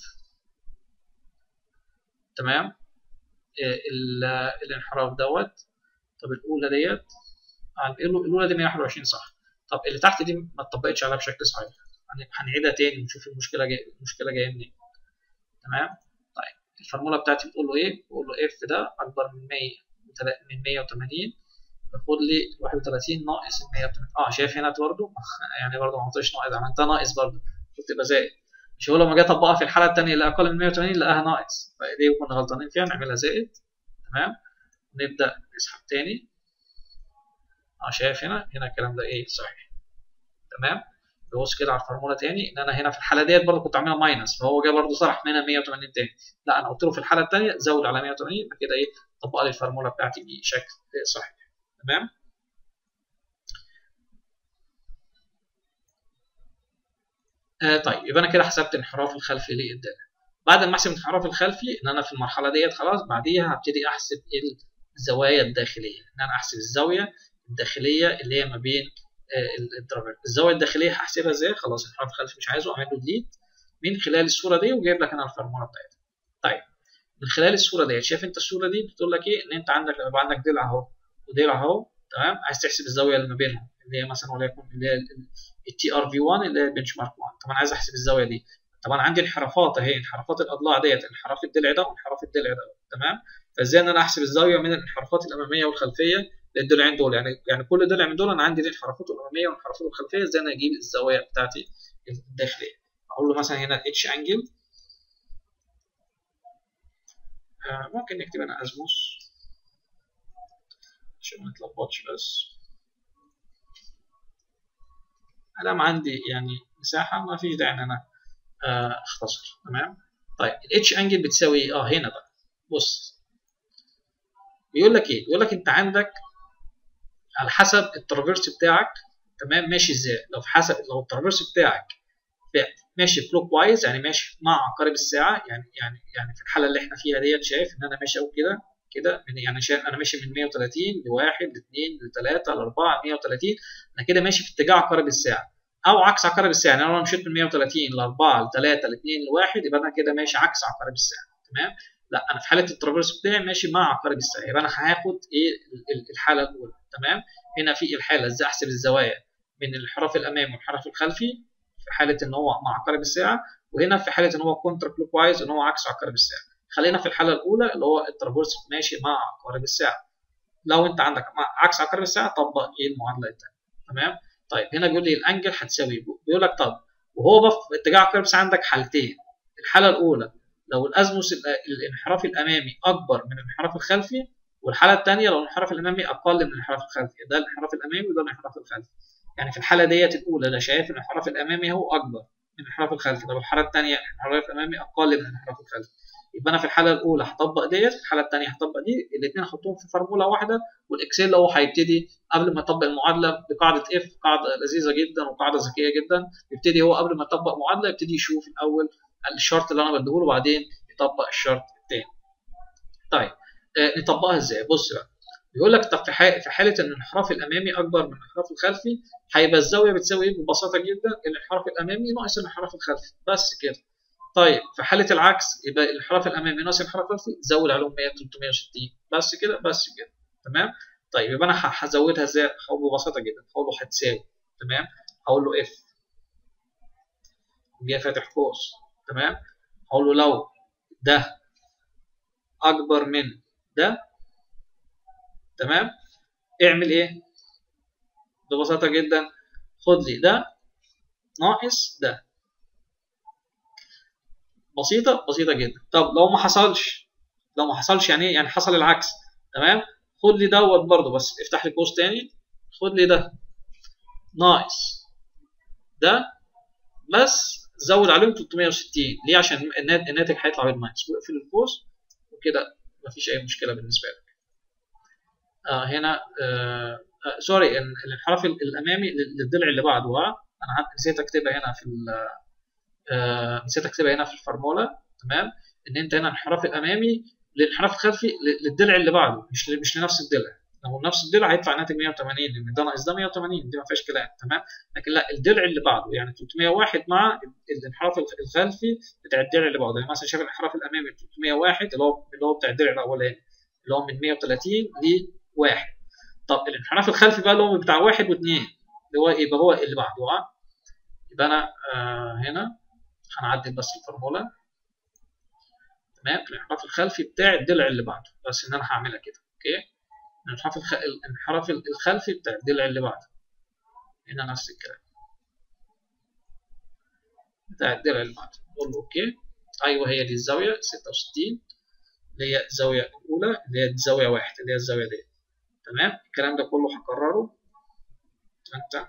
Speaker 1: تمام إيه الانحراف دوت طب الاولى ديت الاولى دي 121 صح طب اللي تحت دي ما اتطبقتش عليها بشكل صحيح هنعيدها تاني ونشوف المشكله جايه المشكله جايه منين تمام طيب الفورمولا بتاعتي بتقول له ايه بقول له اف ده اكبر من 100 من 180 باخد لي 31 ناقص 180 اه شايف هنا برضه يعني برضه ما عملتش ناقص عملتها ناقص برضه كنت تبقى زائد مش هو لما جه اطبقها في الحاله الثانيه اللي اقل من 180 لقاها ناقص فدي كنا غلطانين فيها نعملها زائد تمام نبدا نسحب تاني اه شايف هنا هنا الكلام ده ايه صحيح تمام ببص كده على الفورمولا تاني ان انا هنا في الحاله ديت برضه كنت عاملها ماينس فهو جه برضه صرح منها 180 تاني لا انا قلت له في الحاله الثانيه زود على 180 يبقى كده ايه طبق لي الفورمولا بتاعتي بشكل صحيح تمام آه طيب يبقى انا كده حسبت الانحراف الخلفي للداله بعد ما احسب الانحراف الخلفي ان انا في المرحله ديت خلاص بعديها هبتدي احسب الزوايا الداخليه ان انا احسب الزاويه الداخليه اللي هي ما بين الدرجات الزاويه الداخليه هحسبها ازاي خلاص الانحراف الخلفي مش عايزه اعمل له ديليت من خلال الصوره دي وجايب لك انا الفورمولا بتاعتها طيب من خلال الصوره ديت شايف انت الصوره دي بتقول لك ايه ان انت عندك لما يبقى عندك ضلع اهو وضلع اهو تمام عايز تحسب الزاويه اللي ما بينهم اللي هي مثلا وليكن اللي هي التي ار في 1 اللي هي البنش مارك 1 طب انا عايز احسب الزاويه دي طبعا عندي انحرافات اهي انحرافات الاضلاع ديت انحراف الضلع ده وانحراف الضلع ده تمام فازاي ان انا احسب الزاويه من الانحرافات الاماميه والخلفيه للضلعين دول يعني يعني كل ضلع من دول انا عندي انحرافات الاماميه والانحرافات الخلفيه ازاي انا اجيب الزوايا بتاعتي الداخليه اقول له مثلا هنا اتش انجل آه ممكن نكتب هنا ازموس عشان ما نتلخبطش بس ادام عندي يعني مساحه ما فيش داعي ان انا آه اختصر تمام طيب الاتش انجل بتساوي ايه اه هنا بقى بص بيقول لك ايه بيقول لك انت عندك على حسب الترافيرس بتاعك تمام ماشي ازاي لو في حسب لو الترافيرس بتاعك ماشي كلوك وايز يعني ماشي مع عقارب الساعه يعني يعني يعني في الحاله اللي احنا فيها ديت شايف ان انا ماشي اهو كده كده يعني شايف انا ماشي من 130 لواحد لاثنين لثلاثه لاربعه 130 انا كده ماشي في اتجاه عقارب الساعه او عكس عقارب الساعه يعني لو انا مشيت من 130 ل 4 ل 3 ل 2 ل 1 يبقى انا كده ماشي عكس عقارب الساعه تمام لا انا في حاله الترافيرس بتاعي ماشي مع عقارب الساعه يبقى انا هاخد ايه الحاله الاولى تمام هنا في الحاله ازاي احسب الزوايا من الانحراف الامامي والانحراف الخلفي في حاله ان هو مع عقارب الساعه وهنا في حاله ان هو كونتر كلوك وايز ان هو عكس عقارب الساعه خلينا في الحاله الاولى اللي هو الترافيرس ماشي مع عقارب الساعه لو انت عندك عكس عقارب الساعه طبق ايه المعادله الثانيه تمام طيب هنا بيقول لي الانجل هتساوي بيقول لك طب وهو بقى في اتجاه عقارب الساعه عندك حالتين الحاله الاولى لو الازموس الانحراف الامامي اكبر من الانحراف الخلفي والحاله الثانيه لو الانحراف الامامي اقل من الانحراف الخلفي ده الانحراف الامامي وده الانحراف الخلفي يعني في الحاله ديت الاولى ده شايف الانحراف الامامي هو اكبر من الانحراف الخلفي طب الحاله الثانيه الانحراف الامامي اقل من الانحراف الخلفي يبقى انا في الحاله الاولى هطبق ديت في الحاله الثانيه هطبق دي الاثنين احطهم في فورمولا واحده والاكسل هو هيبتدي قبل ما يطبق المعادله بقاعده اف قاعده لذيذه جدا وقاعده ذكيه جدا يبتدي هو قبل ما يطبق معادله يبتدي يشوف الاول الشرط اللي انا بديهوله وبعدين يطبق الشرط الثاني طيب آه نطبقها ازاي بص بقى بيقول لك طب في في حاله ان الانحراف الامامي اكبر من الانحراف الخلفي هيبقى الزاويه بتساوي ايه ببساطه جدا الانحراف الامامي ناقص الانحراف الخلفي بس كده طيب في حاله العكس يبقى الانحراف الامامي ناقص الانحراف الخلفي زود عليهم 100 360 بس كده بس كده تمام طيب يبقى انا هزودها ازاي هقول ببساطه جدا هقول له هتساوي تمام هقول له اف جاي فاتح قوس تمام هقول له لو ده اكبر من ده تمام اعمل ايه ببساطه جدا خد لي ده ناقص ده بسيطه بسيطه جدا طب لو ما حصلش لو ما حصلش يعني ايه يعني حصل العكس تمام خد لي دوت برضه بس افتح لي قوس تاني خد لي ده ناقص ده بس زود عليهم 360 ليه عشان الناتج هيطلع بالماينس واقفل القوس وكده مفيش اي مشكله بالنسبه لك آه هنا آه آه سوري الانحراف الامامي للضلع اللي بعده انا نسيت اكتبها هنا في آه نسيت اكتبها هنا في الفورمولا تمام ان انت هنا الانحراف الامامي للانحراف الخلفي للضلع اللي بعده مش مش لنفس الضلع لو نفس الضلع هيطلع ناتج 180 لان ده ناقص ده 180 دي ما فيهاش كلام تمام لكن لا الضلع اللي بعده يعني 301 مع الانحراف الخلفي بتاع الضلع اللي بعده يعني مثلا شايف الانحراف الامامي 301 اللي هو اللي هو بتاع الضلع الاولاني اللي هو من 130 ل 1 طب الانحراف الخلفي بقى اللي هو بتاع 1 و2 اللي هو يبقى هو اللي بعده اه يبقى انا آه هنا هنعدل بس الفورمولا تمام الانحراف الخلفي بتاع الضلع اللي بعده بس ان انا هعملها كده اوكي الانحراف الخ... الانحراف الخلفي بتاع الضلع اللي بعده هنا نفس الكلام بتاع الضلع اللي بعده نقول له اوكي ايوه هي دي الزاويه 66 اللي هي الزاويه الاولى اللي هي الزاويه واحد اللي هي الزاويه دي تمام الكلام ده كله هكرره انت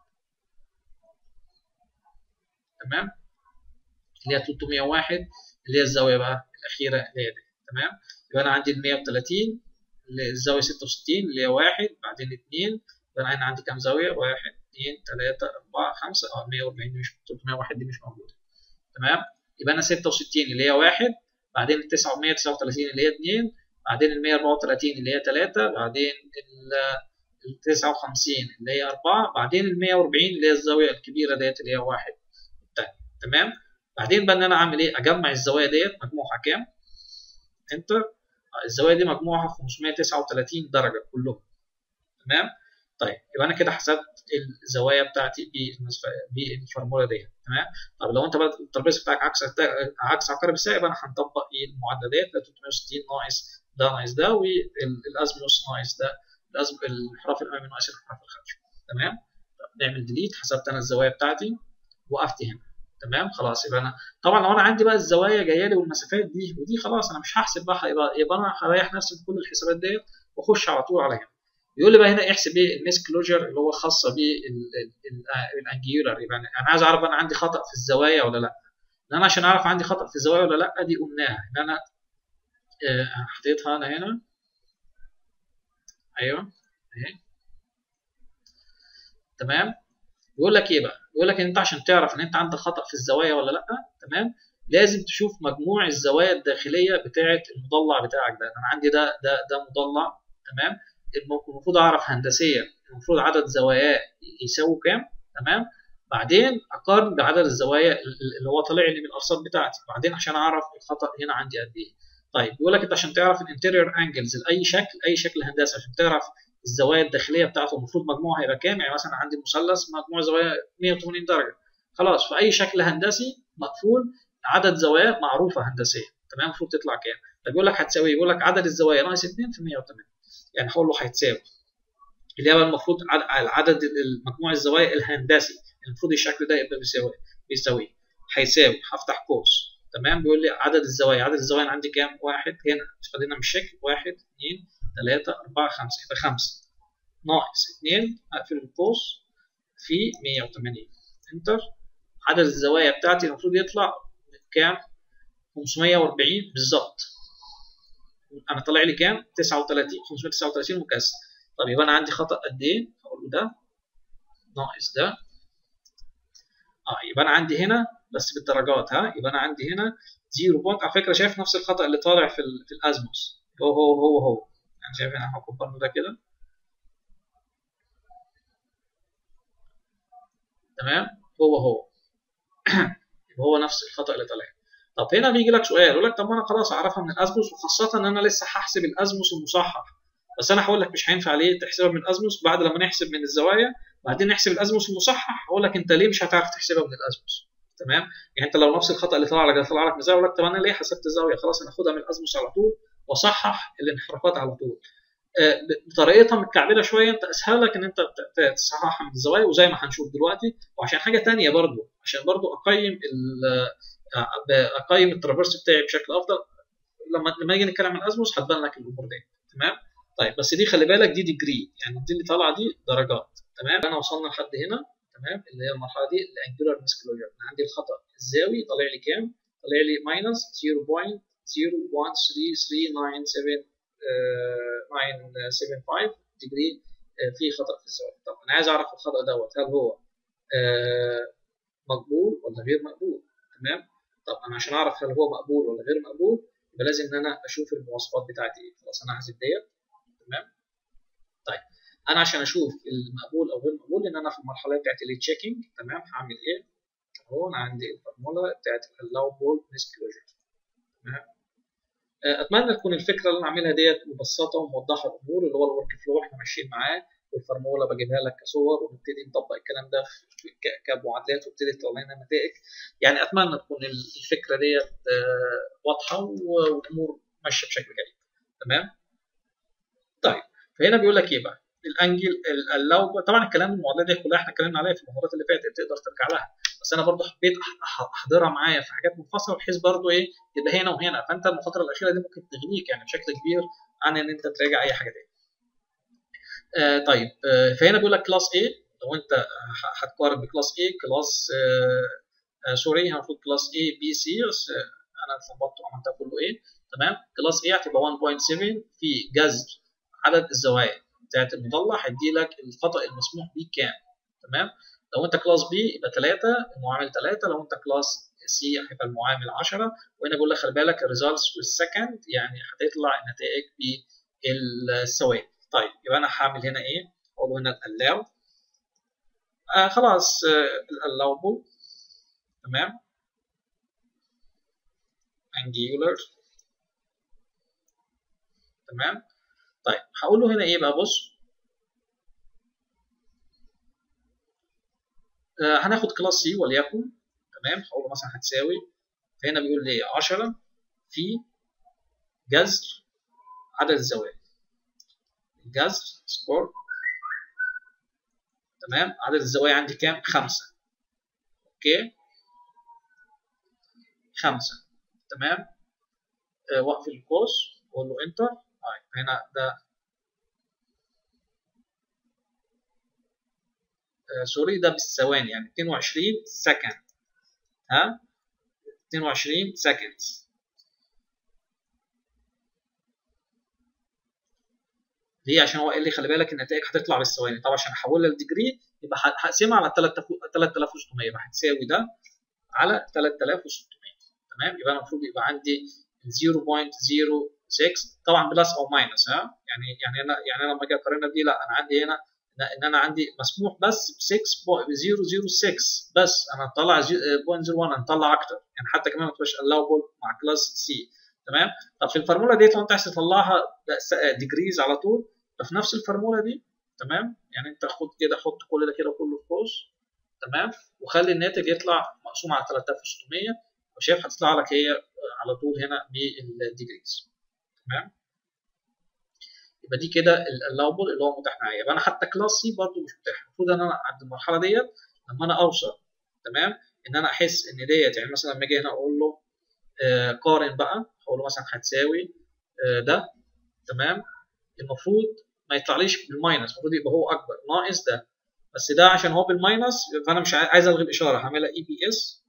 Speaker 1: تمام اللي هي 301 اللي هي الزاويه بقى الاخيره اللي هي دي تمام يبقى انا عندي ال 130 اللي هي الزاويه 66 اللي هي 1 بعدين 2 يبقى انا عندي كام زاويه 1 2 3 4 5 اه 140 دي مش 301 دي مش موجوده تمام يبقى انا 66 اللي هي 1 بعدين ال 939 اللي هي 2 بعدين ال 134 اللي هي 3 بعدين ال 59 اللي هي 4 بعدين ال 140 اللي هي الزاويه الكبيره ديت اللي هي 1 الثانيه تمام بعدين بقى ان انا اعمل ايه اجمع الزوايا ديت مجموعها كام انتر الزوايا دي مجموعها 539 درجه كلهم تمام طيب يبقى انا كده حسبت الزوايا بتاعتي بالفورمولا ديت تمام طب لو انت بقى الترابيزه بتاعك عكس عكس عقارب الساعه يبقى انا هنطبق ايه المعادله ديت 360 ناقص ده ناقص ده والازموس ناقص ده الانحراف الامامي ناقص الانحراف الخلفي تمام طب نعمل ديليت حسبت انا الزوايا بتاعتي وقفت هنا تمام خلاص يبقى انا طبعا لو انا عندي بقى الزوايا جايه لي والمسافات دي ودي خلاص انا مش هحسب بقى يبقى يبقى انا هريح نفسي في كل الحسابات ديت واخش على طول على هنا يقول لي بقى هنا احسب ايه الميس كلوجر اللي هو خاصه بالانجيولار يبقى انا عايز اعرف انا عندي خطا في الزوايا ولا لا ان انا عشان اعرف عندي خطا في الزوايا ولا لا دي قلناها ان انا حطيتها انا هنا ايوه اهي تمام يقول لك ايه بقى يقول لك ان انت عشان تعرف ان انت عندك خطا في الزوايا ولا لا تمام لازم تشوف مجموع الزوايا الداخليه بتاعه المضلع بتاعك ده انا عندي ده ده ده مضلع تمام المفروض اعرف هندسيا المفروض عدد زواياه يساوي كام تمام بعدين اقارن بعدد الزوايا اللي هو طالع لي من الارصاد بتاعتي بعدين عشان اعرف الخطا هنا عندي قد ايه طيب بيقول لك انت عشان تعرف الانتيريور انجلز لاي شكل اي شكل هندسي عشان تعرف الزوايا الداخليه بتاعته المفروض مجموعها هيبقى كام يعني مثلا عندي مثلث مجموع زوايا 180 درجه خلاص في اي شكل هندسي مقفول عدد زوايا معروفه هندسيا تمام المفروض تطلع كام فبيقول لك هتساوي يقول لك عدد الزوايا ناقص 2 في 180 يعني هقول له هيتساوي اللي هو المفروض عدد مجموع الزوايا الهندسي المفروض الشكل ده يبقى بيساوي بيساوي هيساوي هفتح قوس تمام بيقول لي عدد الزوايا عدد الزوايا عندي كام واحد هنا خلينا من الشكل واحد اثنين ثلاثة أربعة خمسة يبقى خمسة ناقص اتنين أقفل القوس في 180 انتر عدد الزوايا بتاعتي المفروض يطلع كام 540 بالظبط انا طالع لي كام 39 539 وكسر طب يبقى انا عندي خطا قد ايه هقول له ده ناقص ده اه يبقى انا عندي هنا بس بالدرجات ها يبقى انا عندي هنا 0 بوينت على فكره شايف نفس الخطا اللي طالع في ال في الازموس هو هو هو هو يعني شايف هنا هكبر ده كده تمام هو هو هو نفس الخطا اللي طالع طب هنا بيجي لك سؤال يقول لك طب انا خلاص اعرفها من الازموس وخاصه ان انا لسه هحسب الازموس المصحح بس انا هقول لك مش هينفع ليه تحسبها من الازموس بعد لما نحسب من الزوايا بعدين نحسب الازموس المصحح هقول لك انت ليه مش هتعرف تحسبها من الازموس تمام يعني انت لو نفس الخطا اللي طلع لك طلع لك من الزاويه يقول لك طب انا ليه حسبت الزاويه خلاص انا اخدها من الازموس على طول واصحح الانحرافات على طول بطريقتها متكعبله شويه انت اسهل لك ان انت تصححها من الزوايا وزي ما هنشوف دلوقتي وعشان حاجه ثانيه برضو عشان برضو اقيم اقيم الترافيرس بتاعي بشكل افضل لما لما نيجي نتكلم عن الازموس هتبان لك الامور دي تمام طيب بس دي خلي بالك دي ديجري يعني دي اللي طالعه دي درجات تمام انا وصلنا لحد هنا تمام اللي هي المرحله دي الانجولار مسكلوجر انا عندي الخطا الزاوي طالع لي كام طالع لي ماينس 0.0133975 ديجري في خطا في الزاويه طب انا عايز اعرف الخطا دوت هل هو مقبول ولا غير مقبول تمام طب انا عشان اعرف هل هو مقبول ولا غير مقبول يبقى لازم ان انا اشوف المواصفات بتاعتي ايه خلاص انا هحسب ديت تمام طيب انا عشان اشوف المقبول او غير المقبول ان انا في المرحله بتاعت اللي تشيكنج تمام هعمل ايه اهو انا عندي الفورمولا بتاعت allowable disclosure تمام اتمنى تكون الفكره اللي انا عاملها ديت مبسطه وموضحه الامور اللي هو الورك فلو احنا ماشيين معاه والفورمولا بجيبها لك كصور ونبتدي نطبق الكلام ده في كمعادلات وابتدي تطلع لنا نتائج يعني اتمنى تكون الفكره ديت واضحه والامور ماشيه بشكل جيد تمام طيب فهنا بيقول لك ايه بقى الانجل اللو طبعا الكلام المعادلات دي كلها احنا اتكلمنا عليها في المحاضرات اللي فاتت تقدر ترجع لها بس انا برضو حبيت احضرها معايا في حاجات منفصله بحيث برضو ايه تبقى هنا وهنا فانت الفتره الاخيره دي ممكن تغنيك يعني بشكل كبير عن ان انت تراجع اي حاجه تاني. آه طيب آه فهنا بيقول لك كلاس A لو انت هتقارن بكلاس A كلاس آه آه سوري المفروض كلاس A B C بس آه انا اتلخبطت وعملتها كله A تمام كلاس A هتبقى 1.7 في جذر عدد الزوايا بتاعت المضلع هيدي لك الخطا المسموح بيه كام تمام لو انت كلاس بي يبقى 3 المعامل 3 لو انت كلاس سي هيبقى المعامل 10 وهنا بيقول لك خلي بالك الريزلتس والسكند يعني هتطلع النتائج بالثواني طيب يبقى انا هعمل هنا ايه؟ اقول له هنا allow آه خلاص آه allowable تمام angular تمام طيب هقول له هنا ايه بقى بص آه هناخد كلاس سي وليكن تمام هقول له مثلا هتساوي فهنا بيقول لي 10 في جذر عدد الزوايا الجذر سكور تمام عدد الزوايا عندي كام؟ خمسة اوكي خمسة تمام آه واقفل القوس واقول له انتر طيب هنا ده آه سوري ده بالثواني يعني 22 سكند ها 22 سكند ليه عشان هو قال لي خلي بالك النتائج هتطلع بالثواني طبعا عشان احولها لديجري يبقى هقسمها على 3600 يبقى هتساوي ده على 3600 تمام يبقى انا المفروض يبقى عندي 0.06 طبعا بلس او ماينس ها يعني يعني انا يعني انا لما اجي اقارنها دي لا انا عندي هنا ان انا عندي مسموح بس ب 6.006 بس انا هطلع 0.01 انا هطلع اكتر يعني حتى كمان ما تبقاش allowable مع كلاس سي تمام طب في الفورمولا ديت لو انت عايز تطلعها ديجريز على طول ففي نفس الفورمولا دي تمام يعني انت خد كده حط كل ده كده كله في قوس تمام وخلي الناتج يطلع مقسوم على 3600 وشايف هتطلع لك هي على طول هنا بالديجريز تمام يبقى دي كده اللاوبل اللي هو متاح معايا يبقى انا حتى كلاس سي برضه مش متاح المفروض ان انا عند المرحله ديت لما انا اوصل تمام ان انا احس ان ديت يعني مثلا لما اجي هنا اقول له آه قارن بقى اقول له مثلا هتساوي آه ده تمام المفروض ما يطلعليش بالماينس المفروض يبقى هو اكبر ناقص ده بس ده عشان هو بالماينس فانا مش عايز الغي الاشاره هعملها اي بي اس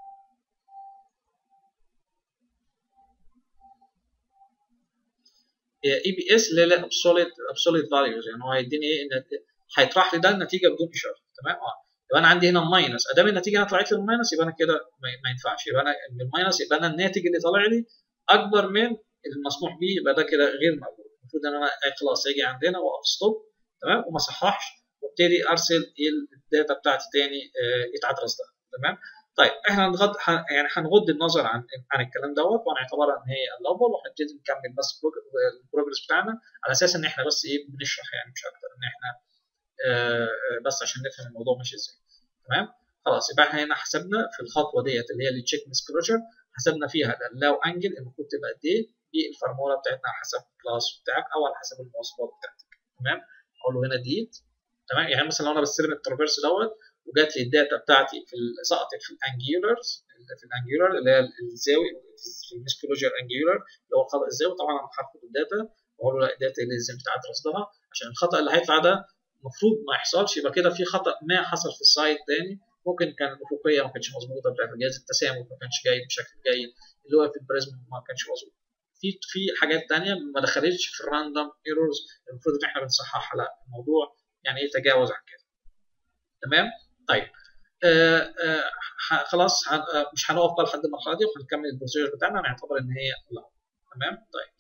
Speaker 1: اي بي اس اللي هي ابسوليت ابسوليت فاليوز يعني هو هيديني ايه ان هيطرح لي ده النتيجه بدون اشاره تمام اه يبقى انا عندي هنا ماينس ادام النتيجه هنا طلعت لي الماينس يبقى انا كده ما ينفعش يبقى انا بالماينس يبقى انا الناتج اللي طالع لي اكبر من المسموح به يبقى ده كده غير مقبول المفروض ان انا خلاص اجي عندنا واقف ستوب تمام وما صححش وابتدي ارسل الداتا بتاعتي تاني يتعدرس ده تمام طيب احنا هنغض يعني هنغض النظر عن عن الكلام دوت وهنعتبرها ان هي الاول وهنبتدي نكمل بس البروجرس بتاعنا على اساس ان احنا بس ايه بنشرح يعني مش اكتر ان احنا آه بس عشان نفهم الموضوع ماشي ازاي تمام خلاص يبقى احنا هنا حسبنا في الخطوه ديت اللي هي اللي تشيك مسكلوجر حسبنا فيها اللاو انجل المفروض تبقى قد ايه بالفورمولا بتاعتنا على حسب الكلاس بتاعك او على حسب المواصفات بتاعتك تمام اقول له هنا ديت تمام يعني مثلا لو انا بستلم الترافيرس دوت وجات لي الداتا بتاعتي في سقطت في الانجيولرز في الانجيولر اللي هي الزاويه في المسكولوجير انجيولر اللي هو الخطا الزاوي طبعا انا هاخد الداتا واقول له لا الداتا اللي لازم تدرس لها عشان الخطا اللي هيطلع ده المفروض ما يحصلش يبقى كده في خطا ما حصل في السايت تاني ممكن كان الافقيه ما كانتش مظبوطه بتاعت الجهاز التسامح ما كانش جاي بشكل جيد اللي هو في البريزم ما كانش مظبوط في في حاجات تانية ما دخلتش في الراندوم ايرورز المفروض ان احنا بنصححها لا الموضوع يعني ايه تجاوز عن كده تمام طيب آه آه خلاص مش هنقف بقى لحد المرحله دي وهنكمل البروسيجر بتاعنا هنعتبر ان هي لا تمام طيب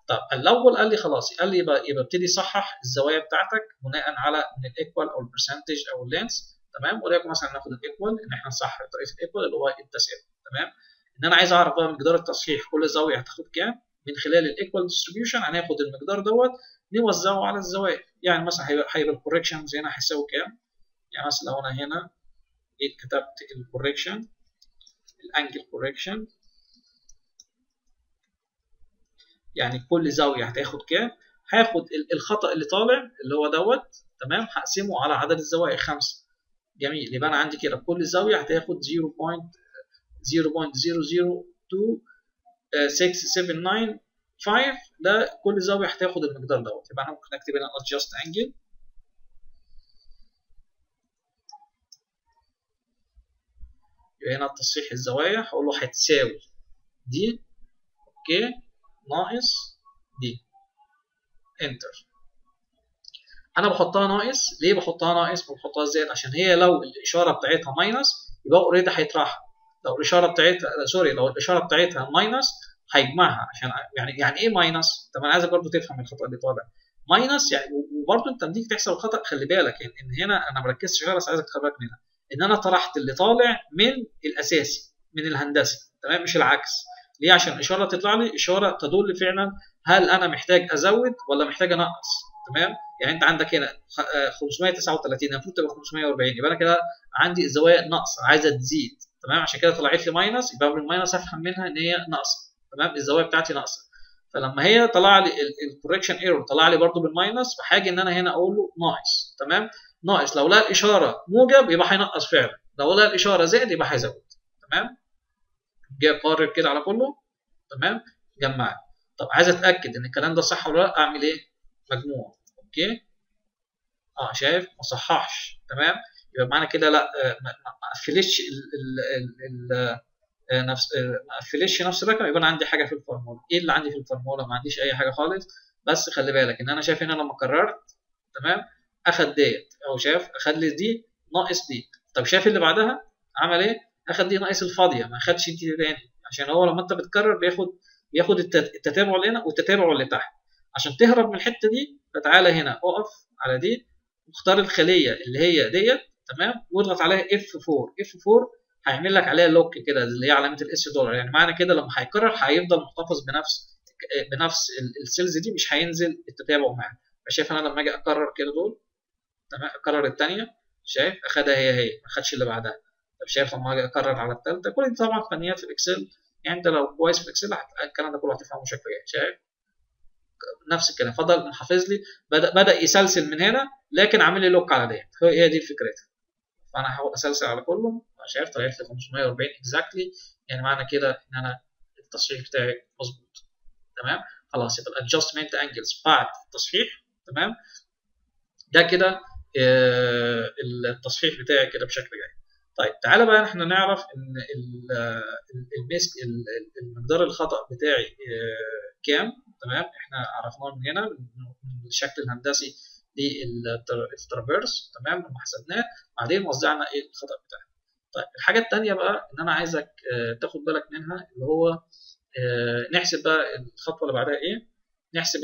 Speaker 1: طب الاول قال لي خلاص قال لي يبقى يبقى ابتدي صحح الزوايا بتاعتك بناء على من الايكوال او البرسنتج او اللينس تمام وليكن مثلا ناخد الايكوال ان احنا نصحح طريقه الايكوال اللي هو التساوي تمام ان انا عايز اعرف بقى مقدار التصحيح كل زاويه هتاخد كام من خلال الايكوال ديستريبيوشن هناخد المقدار دوت نوزعه على الزوايا يعني مثلا هيبقى هيبقى الكوركشنز هنا هيساوي كام يعني مثلا لو انا هنا جيت كتبت الكوركشن الانجل كوركشن يعني كل زاويه هتاخد كام هاخد الخطا اللي طالع اللي هو دوت تمام هقسمه على عدد الزوايا خمسه جميل يبقى انا عندي كده كل زاويه هتاخد 0.0026795 ده كل زاويه هتاخد المقدار دوت يبقى انا ممكن اكتب هنا adjust angle يبقى هنا تصحيح الزوايا هقول له هتساوي دي اوكي ناقص دي انتر انا بحطها ناقص ليه بحطها ناقص بحطها زائد عشان هي لو الاشاره بتاعتها ماينس يبقى اوريدي هيطرحها لو الاشاره بتاعتها سوري لو الاشاره بتاعتها ماينس هيجمعها عشان يعني يعني ايه ماينس طب انا عايزك برضه تفهم الخطا اللي طالع ماينس يعني وبرضه انت لما تيجي تحسب الخطا خلي بالك ان, إن هنا انا ما ركزتش فيها بس عايزك تاخد بالك منها ان انا طرحت اللي طالع من الاساسي من الهندسي تمام مش العكس ليه عشان الاشاره تطلع لي اشاره تدل فعلا هل انا محتاج ازود ولا محتاج انقص تمام يعني انت عندك هنا 539 المفروض تبقى 540 يبقى انا كده عندي الزوايا ناقصه عايزه تزيد تمام عشان كده طلعت لي ماينس يبقى من الماينس افهم منها ان هي ناقصه تمام الزوايا بتاعتي ناقصه فلما هي طلع لي الكوركشن ايرور طلع لي برده بالماينس فحاجه ان انا هنا اقول له ناقص تمام ناقص لو لقى الاشاره موجب يبقى هينقص فعلا لو لقى الاشاره زائد يبقى هيزود تمام جاي اقرر كده على كله تمام جمعت طب عايز اتاكد ان الكلام ده صح ولا لا اعمل ايه مجموع اوكي اه شايف ما صححش تمام يبقى معنى كده لا ما قفلتش نفس ما قفلتش نفس الرقم يبقى انا عندي حاجه في الفورمولا ايه اللي عندي في الفورمولا ما عنديش اي حاجه خالص بس خلي بالك ان انا شايف هنا لما قررت تمام اخد ديت او شاف اخد لي دي ناقص دي طب شايف اللي بعدها عمل ايه اخد دي ناقص الفاضيه ما خدش دي تاني عشان هو لما انت بتكرر بياخد بياخد التتابع اللي هنا والتتابع اللي تحت عشان تهرب من الحته دي فتعالى هنا اقف على دي واختار الخليه اللي هي ديت تمام واضغط عليها F4 F4 هيعمل لك عليها لوك كده اللي هي علامه الاس دولار يعني معنى كده لما هيكرر هيفضل محتفظ بنفس بنفس السيلز دي مش هينزل التتابع معاها فشايف انا لما اجي اكرر كده دول تمام اكرر الثانيه شايف اخدها هي هي ما خدش اللي بعدها طب شايف لما اجي اكرر على الثالثه كل دي طبعا فنيات في الاكسل يعني انت لو كويس في الاكسل الكلام ده كله هتفهمه بشكل جيد شايف نفس الكلام فضل محافظ لي بدا بدا يسلسل من هنا لكن عامل لي لوك على ديت هي دي فكرتها فانا هحاول اسلسل على كله شايف طلعت لي 540 اكزاكتلي يعني معنى كده ان انا التصحيح بتاعي مظبوط تمام خلاص يبقى الادجستمنت انجلز بعد التصحيح تمام ده كده آه التصحيح بتاعي كده بشكل جيد طيب تعالى بقى احنا نعرف ان المسك المقدار الخطا بتاعي آه كام تمام احنا عرفناه من هنا من الشكل الهندسي للترافيرس تمام لما حسبناه بعدين وزعنا ايه الخطا بتاعنا طيب الحاجه الثانيه بقى ان انا عايزك آه تاخد بالك منها اللي هو آه نحسب بقى الخطوه اللي بعدها ايه نحسب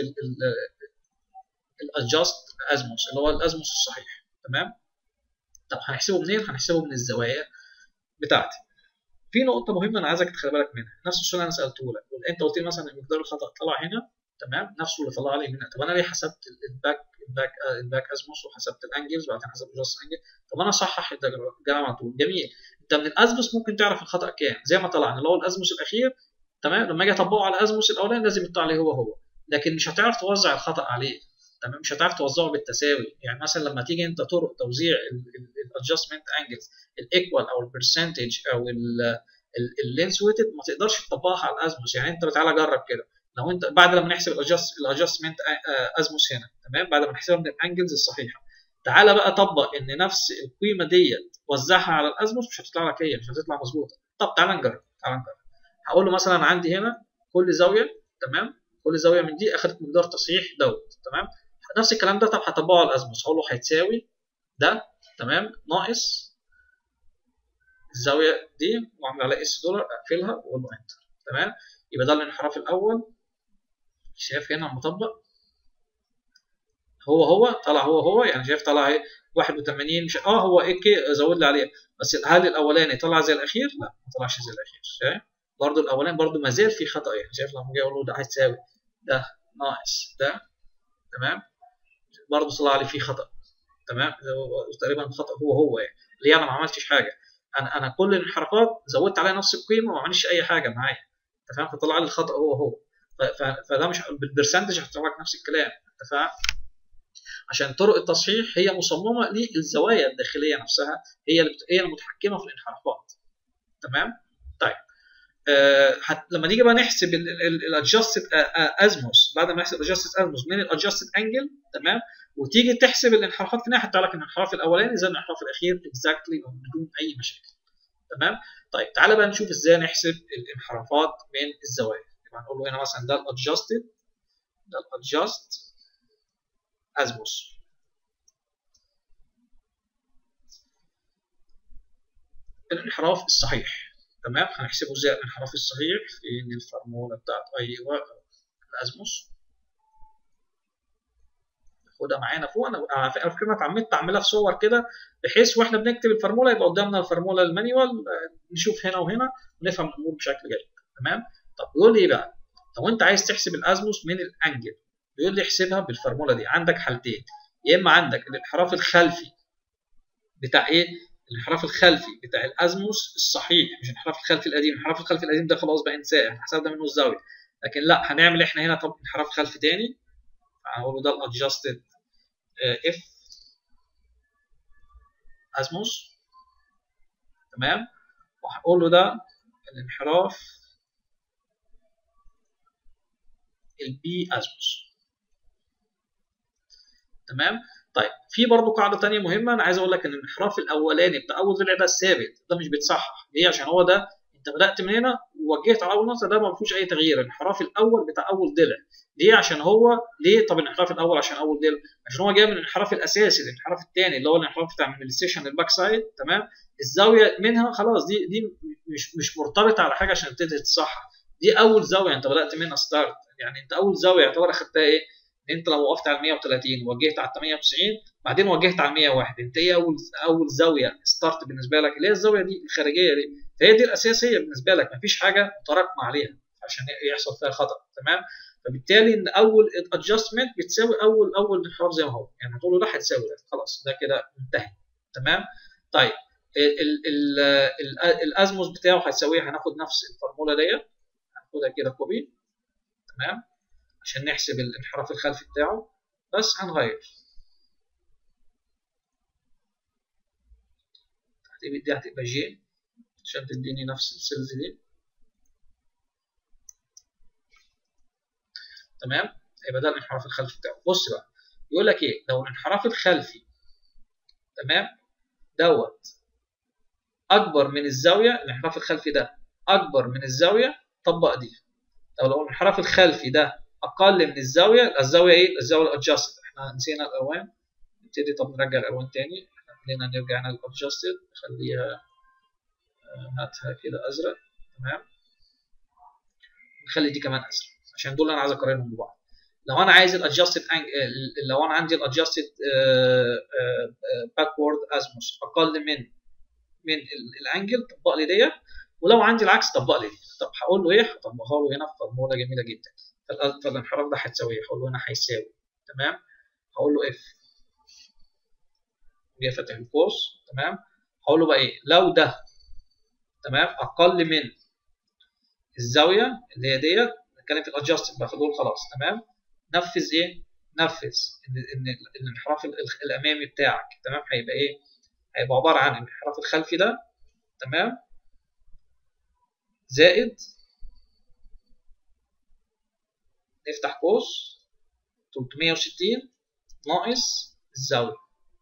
Speaker 1: الادجاست ازموس اللي هو الازموس الصحيح تمام طب هنحسبه منين هنحسبه من الزوايا بتاعتي في نقطة مهمة أنا عايزك تخلي بالك منها، نفس السؤال أنا سألته لك، أنت قلت لي مثلا مقدار الخطأ طلع هنا تمام نفسه اللي طلع لي هنا، طب أنا ليه حسبت الباك الباك الباك أزموس وحسبت الأنجلز وبعدين حسبت الجاست أنجل، طب أنا أصحح الدياجرام على طول، جميل، أنت من الأزموس ممكن تعرف الخطأ كام، زي ما طلعنا اللي هو الأزموس الأخير تمام لما أجي أطبقه على الأزموس الأولاني لازم يطلع لي هو هو، لكن مش هتعرف توزع الخطأ عليه، تمام مش هتعرف توزعه بالتساوي يعني مثلا لما تيجي انت طرق توزيع الادجستمنت انجلز الايكوال او البرسنتج او اللينس ويتد ما تقدرش تطبقها على الازموس يعني انت تعالى جرب كده لو انت بعد لما نحسب الادجستمنت ازموس هنا تمام بعد ما نحسبها من الانجلز الصحيحه تعالى بقى طبق ان نفس القيمه ديت وزعها على الازموس مش هتطلع لك هي مش هتطلع مظبوطه طب تعالى نجرب تعالى نجرب هقول له مثلا عندي هنا كل زاويه تمام كل زاويه من دي اخذت مقدار تصحيح دوت تمام نفس الكلام ده طب هطبقه على الازموس هقول له هيتساوي ده تمام ناقص الزاويه دي واعمل عليها اس دولار اقفلها واقول له انتر تمام يبقى ده الانحراف الاول شايف هنا المطبق هو هو طلع هو هو يعني شايف طلع ايه 81 مش اه هو ايه كي زود لي عليه بس هل الاولاني طلع زي الاخير؟ لا ما طلعش زي الاخير شايف؟ برضه الاولاني برضه ما زال في خطا يعني شايف لما جاي اقول له ده هيساوي ده ناقص ده تمام برضه طلع لي فيه خطا تمام تقريبا خطا هو هو يعني ليه انا ما عملتش حاجه انا انا كل الانحرافات زودت عليها نفس القيمه وما عملش اي حاجه معايا انت فاهم فطلع لي الخطا هو هو فده مش بالبرسنتج هيطلع لك نفس الكلام انت فاهم عشان طرق التصحيح هي مصممه للزوايا الداخليه نفسها هي اللي هي المتحكمه في الانحرافات تمام طيب آه لما نيجي بقى نحسب الادجستد ازموس بعد ما نحسب الادجستد ازموس من الادجستد انجل تمام وتيجي تحسب الانحرافات في الناحيه هتطلع لك الانحراف الاولاني زي الانحراف الاخير اكزاكتلي بدون اي مشاكل تمام طيب تعالى بقى نشوف ازاي نحسب الانحرافات من الزوايا يبقى هنقول له هنا مثلا ده الادجستد ده الادجست ازموس الانحراف الصحيح تمام هنحسبه ازاي الانحراف الصحيح في الفورمولا بتاعت ايوه الازموس خدها معانا فوق انا على فكره انا اتعمدت اعملها في صور كده بحيث واحنا بنكتب الفورمولا يبقى قدامنا الفورمولا المانيوال نشوف هنا وهنا ونفهم الامور بشكل جيد تمام طب بيقول لي ايه بقى لو انت عايز تحسب الازموس من الانجل بيقول لي احسبها بالفورمولا دي عندك حالتين يا اما عندك الانحراف الخلفي بتاع ايه الانحراف الخلفي بتاع الازموس الصحيح مش الانحراف الخلفي القديم الانحراف الخلفي القديم ده خلاص بقى انساه هنحسب ده منه الزاويه لكن لا هنعمل احنا هنا طب انحراف خلفي تاني هنقول له ده الادجستد اف ازموس تمام وهقول له ده الانحراف البي ازموس تمام طيب في برضه قاعده ثانيه مهمه انا عايز اقول لك ان الانحراف الاولاني بتاع اول ضلع ده ثابت ده مش بيتصحح ليه عشان هو ده انت بدات من هنا ووجهت على اول نقطه ده ما فيهوش اي تغيير الانحراف الاول بتاع اول ضلع ليه عشان هو ليه طب الانحراف الاول عشان اول ضلع عشان هو جاي من الانحراف الاساسي الانحراف الثاني اللي هو الانحراف بتاع من الستيشن للباك سايد تمام الزاويه منها خلاص دي دي مش مش مرتبطه على حاجه عشان تبتدي تصحح دي اول زاويه انت بدات منها ستارت يعني انت اول زاويه يعتبر اخدتها ايه انت لو وقفت على 130 وجهت على 98 بعدين وجهت على 101 انت ايه اول اول زاويه ستارت بالنسبه لك اللي هي الزاويه دي الخارجيه دي فهي دي الاساسيه بالنسبه لك مفيش حاجه متراكمه عليها عشان يحصل فيها خطا تمام فبالتالي ان اول ادجستمنت بتساوي اول اول انحراف زي ما هو يعني هتقول له ده هتساوي ده خلاص ده كده انتهى تمام طيب ال ال ال الازموس بتاعه هتساويه هناخد نفس الفورمولا ديت هناخدها كده كوبي تمام عشان نحسب الانحراف الخلفي بتاعه بس هنغير دي هتبقى جي عشان تديني نفس السيلز دي تمام يبقى ده الانحراف الخلفي بتاعه بص بقى يقول لك ايه لو الانحراف الخلفي تمام دوت اكبر من الزاويه الانحراف الخلفي ده اكبر من الزاويه طبق دي طب لو الانحراف الخلفي ده اقل من الزاويه الزاويه ايه الزاويه الادجستد احنا نسينا الالوان نبتدي طب نرجع الالوان تاني خلينا نرجع هنا الادجستد نخليها هاتها كده ازرق تمام نخلي دي كمان ازرق عشان دول انا عايز اقارنهم ببعض لو انا عايز الادجستد لو انا عندي الادجستد باكورد ازموس اقل من من الانجل طبق لي ديت ولو عندي العكس طبق لي دي طب هقول له ايه هطبقها له هنا في فورمولا جميله جدا فالانحراف ده هتساويه هقول له هنا هيساوي تمام هقول له اف جاي فاتح القوس تمام هقول له بقى ايه لو ده تمام اقل من الزاويه اللي هي ديت نتكلم في الادجستد بقى فدول خلاص تمام نفذ ايه نفذ ان ان الانحراف الامامي بتاعك تمام هيبقى ايه هيبقى عباره عن الانحراف الخلفي ده تمام زائد نفتح قوس 360 ناقص الزاويه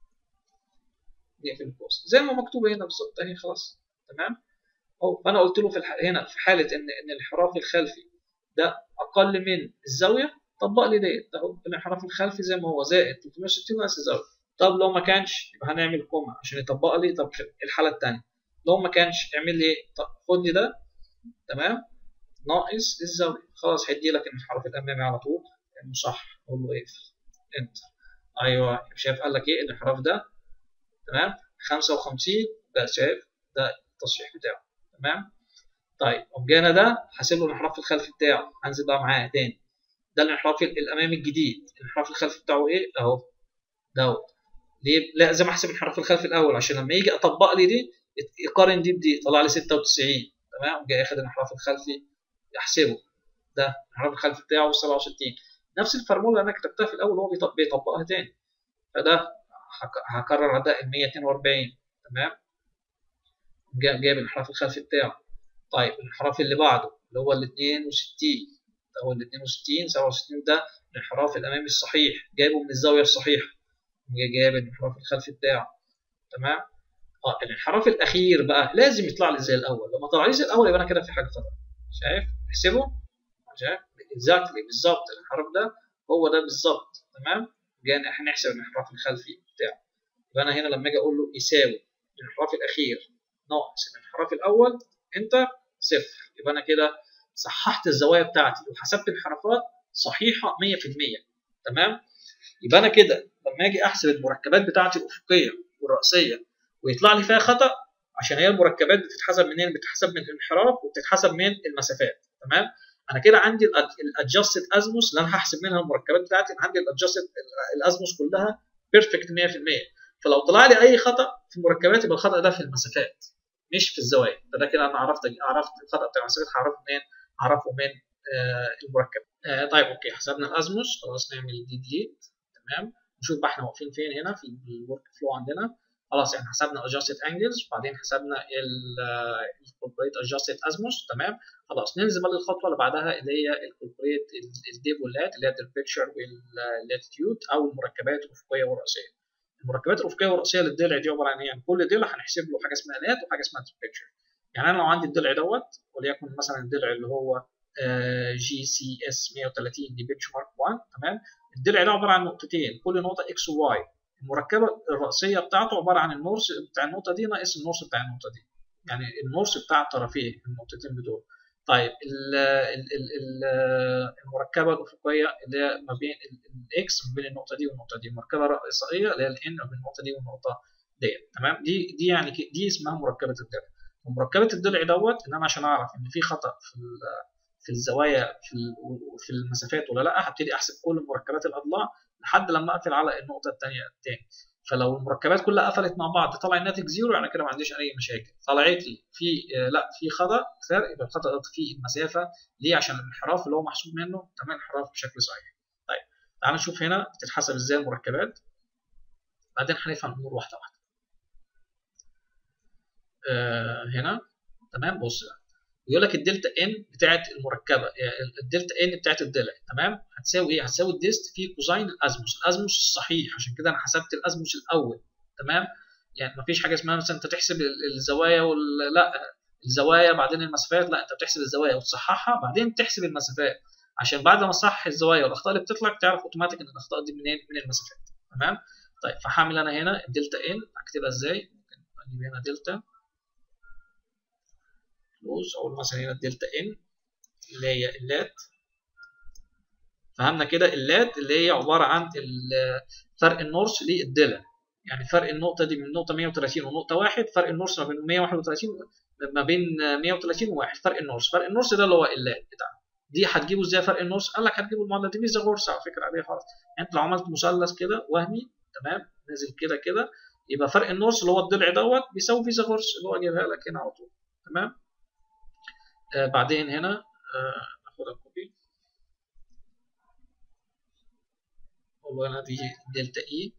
Speaker 1: نقفل القوس زي ما مكتوبه هنا بالظبط اهي خلاص تمام اهو فانا قلت له في الح... هنا في حاله ان ان الانحراف الخلفي ده اقل من الزاويه طبق لي ديت اهو الانحراف الخلفي زي ما هو زائد 360 ناقص الزاويه طب لو ما كانش يبقى هنعمل كوما عشان يطبق لي طب الحاله الثانيه لو ما كانش اعمل لي ايه طب خد لي ده تمام ناقص الزاويه خلاص هيدي لك الانحراف الامامي على طول انه صح قول له ايه انتر ايوه شايف قال لك ايه الانحراف ده تمام 55 ده شايف ده التصحيح بتاعه تمام طيب قوم جانا ده حاسب له الانحراف الخلفي بتاعه هنزل بقى معاه تاني ده الانحراف الامامي الجديد الانحراف الخلفي بتاعه ايه اهو دوت ليه لازم احسب الانحراف الخلفي الاول عشان لما يجي اطبق لي دي يقارن دي بدي طلع لي 96 تمام جاي اخد الانحراف الخلفي احسبه ده الانحراف الخلفي بتاعه 67 نفس الفورمولا اللي انا كتبتها في الاول هو بيطبقها تاني فده هكرر ده ال 142 تمام جايب الانحراف الخلفي بتاعه طيب الانحراف اللي بعده اللي هو ال 62 ده هو ال 62 67 ده الانحراف الامامي الصحيح جايبه من الزاويه الصحيحه جايب الانحراف الخلفي بتاعه تمام اه الانحراف الاخير بقى لازم يطلع لي زي الاول لما طلع لي زي الاول يبقى انا كده في حاجه غلط شايف احسبه شايف اكزاكتلي بالظبط الانحراف ده هو ده بالظبط تمام جاي احنا نحسب الانحراف الخلفي بتاعه يبقى انا هنا لما اجي اقول له يساوي الانحراف الاخير ناقص الانحراف الاول انت صفر يبقى انا كده صححت الزوايا بتاعتي وحسبت انحرافات صحيحه 100% تمام يبقى انا كده لما اجي احسب المركبات بتاعتي الافقيه والراسيه ويطلع لي فيها خطا عشان هي المركبات بتتحسب منين بتتحسب من الانحراف وبتتحسب من المسافات تمام انا كده عندي الادجستد ازموس اللي انا هحسب منها المركبات بتاعتي عندي الادجستد الازموس كلها بيرفكت 100% فلو طلع لي اي خطا في المركبات يبقى الخطا ده في المسافات مش في الزوايا فده كده انا عرفت عرفت الخطا بتاع المسافات هعرفه منين؟ هعرفه من آه المركب آه طيب اوكي حسبنا الازموس خلاص نعمل دي ديليت تمام نشوف بقى احنا واقفين فين هنا في الورك فلو عندنا خلاص يعني حسبنا adjusted angles وبعدين حسبنا الكوربريت adjusted اسموس تمام خلاص ننزل بقى للخطوه اللي بعدها اللي هي الكوربريت الديب واللات اللي هي البيكتشر واللاتيتيود او المركبات الافقيه والراسيه المركبات الافقيه والراسيه للضلع دي عباره عن ايه؟ يعني كل ضلع هنحسب له حاجه اسمها لات وحاجه اسمها بيكتشر يعني انا لو عندي الضلع دوت وليكن مثلا الضلع اللي هو جي سي اس 130 دي بيتش مارك 1 تمام الضلع ده عباره عن نقطتين كل نقطه اكس وواي المركبه الرئيسيه بتاعته عباره عن النورس بتاع النقطه دي ناقص النورس بتاع النقطه دي يعني النورس بتاع الطرفين النقطتين بدول طيب ال ال ال المركبه الافقيه اللي هي ما بين الاكس ما بين النقطه دي والنقطه دي المركبه الرئيسيه اللي هي الان ما بين النقطه دي والنقطه ديت تمام دي دي يعني دي اسمها مركبه الضلع ومركبه الضلع دوت ان انا عشان اعرف ان في خطا في في الزوايا في في المسافات ولا لا هبتدي احسب كل مركبات الاضلاع لحد لما اقفل على النقطه الثانيه تاني فلو المركبات كلها قفلت مع بعض طلع الناتج زيرو يعني كده ما عنديش اي مشاكل طلعت لي في آه لا في خطا فرق يبقى الخطا ده في المسافه ليه عشان الانحراف اللي هو محسوب منه تمام انحراف بشكل صحيح طيب تعال نشوف هنا بتتحسب ازاي المركبات بعدين هنفهم الامور واحده واحده آه هنا تمام بص بقى بيقول لك الدلتا ان بتاعت المركبه يعني الدلتا ان بتاعت الضلع تمام هتساوي ايه هتساوي الديست في كوزين الازموس الازموس الصحيح عشان كده انا حسبت الازموس الاول تمام يعني مفيش حاجه اسمها مثلا انت تحسب الزوايا ولا لا الزوايا بعدين المسافات لا انت بتحسب الزوايا وتصححها بعدين تحسب المسافات عشان بعد ما تصحح الزوايا والاخطاء اللي بتطلع تعرف اوتوماتيك ان الاخطاء دي منين من المسافات تمام طيب فهعمل انا هنا الدلتا ان اكتبها ازاي ممكن اجيب هنا دلتا كلوز اقول مثلا هنا الدلتا ان اللي هي اللات فهمنا كده اللات اللي هي عباره عن فرق النورس للضلع يعني فرق النقطه دي من نقطه 130 ونقطه 1 فرق النورس ما بين 131 ما بين 130 و1 فرق النورس فرق النورس ده اللي هو اللات بتاعنا دي هتجيبه ازاي فرق النورس قال لك هتجيبه المعادله دي فيثاغورس على فكره عاديه خالص يعني انت لو عملت مثلث كده وهمي تمام نازل كده كده يبقى فرق النورس اللي هو الضلع دوت بيساوي فيثاغورس اللي هو جايبها لك هنا على طول تمام آه بعدين هنا آه ناخدها كوبي والله هنا دي دلتا اي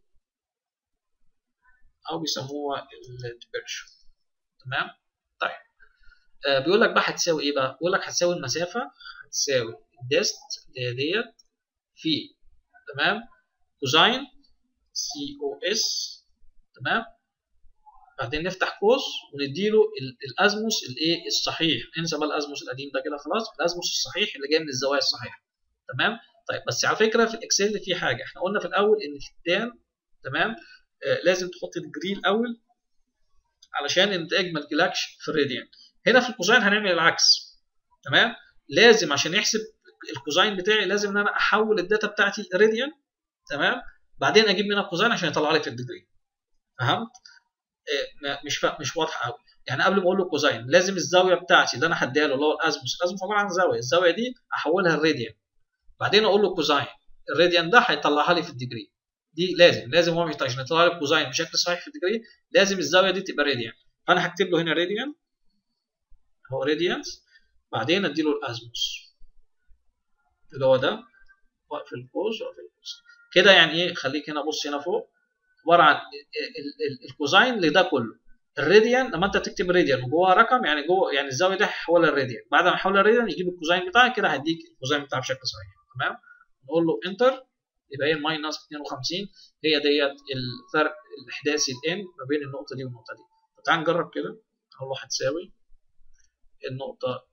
Speaker 1: او بيسموها الديبرشن تمام طيب آه بيقول لك بقى هتساوي ايه بقى بيقول لك هتساوي المسافه هتساوي الديست اللي هي ديت في تمام كوزين سي او اس تمام بعدين نفتح قوس ونديله الازموس الايه الصحيح انسى بقى الازموس القديم ده كده خلاص الازموس الصحيح اللي جاي من الزوايا الصحيحه تمام طيب بس على فكره في الاكسل في حاجه احنا قلنا في الاول ان في التان تمام آه لازم تحط الجري الاول علشان النتائج ما تجيلكش في الراديان هنا في الكوزين هنعمل العكس تمام لازم عشان يحسب الكوزاين بتاعي لازم ان انا احول الداتا بتاعتي راديان تمام بعدين اجيب منها الكوزاين عشان يطلع لي في الديجري فهمت إيه مش فا... مش واضحه قوي يعني قبل ما اقول له كوزاين لازم الزاويه بتاعتي اللي انا هديها له اللي هو الازموس الازموس عباره عن زاويه الزاويه دي احولها لراديان بعدين اقول له كوزاين الراديان ده هيطلعها لي في الديجري دي لازم لازم هو عشان يطلع لي كوزاين بشكل صحيح في الديجري لازم الزاويه دي تبقى راديان فانا هكتب له هنا راديان هو راديانس بعدين ادي له الازموس اللي هو ده واقفل القوس واقفل القوس كده يعني ايه خليك هنا بص هنا فوق عباره عن الكوزاين لده كله الراديان لما انت تكتب راديان وجوه رقم يعني جوه يعني الزاويه دي هيحولها الراديان بعد ما يحولها الراديان يجيب الكوزاين بتاعك كده هيديك الكوزاين بتاعك بشكل صحيح تمام نقول له انتر يبقى هي الماينس 52 هي ديت الفرق الاحداثي الان ما بين النقطه دي والنقطه دي تعال نجرب كده اقول له هتساوي النقطه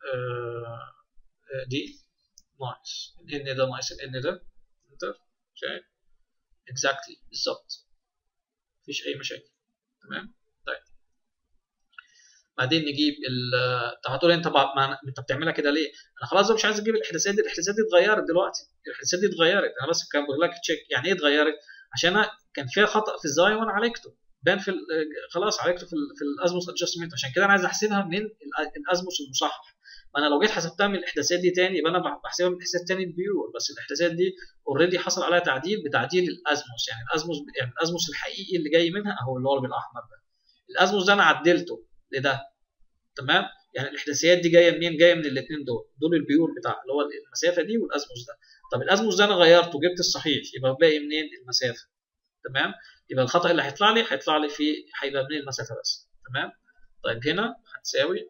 Speaker 1: دي ناقص الان ده ناقص الان ده انتر شايف اكزاكتلي بالظبط مفيش اي مشاكل تمام طيب بعدين نجيب ال هتقول انت ما انت بتعملها كده ليه؟ انا خلاص مش عايز اجيب الاحداثات دي الاحداثات دي اتغيرت دلوقتي الاحداثات دي اتغيرت انا بس كان بقول لك تشيك يعني ايه اتغيرت؟ عشان أنا كان فيها خطا في الزاويه وانا عالجته بان في خلاص عالجته في, في الازموس ادجستمنت عشان كده انا عايز احسبها من الازموس المصحح فانا لو جيت حسبتها من الاحداثات دي تاني يبقى انا بحسبها من الاحداثات تاني البيور بس الاحداثات دي اوريدي حصل عليها تعديل بتعديل الازموس يعني الازموس يعني الازموس الحقيقي اللي جاي منها اهو اللي هو بالاحمر ده الازموس ده انا عدلته لده تمام يعني الاحداثيات دي جايه منين جايه من الاثنين دول دول البيور بتاع اللي هو المسافه دي والازموس ده طب الازموس ده انا غيرته جبت الصحيح يبقى باقي منين المسافه تمام يبقى الخطا اللي هيطلع لي هيطلع لي في هيبقى منين المسافه بس تمام طيب هنا هتساوي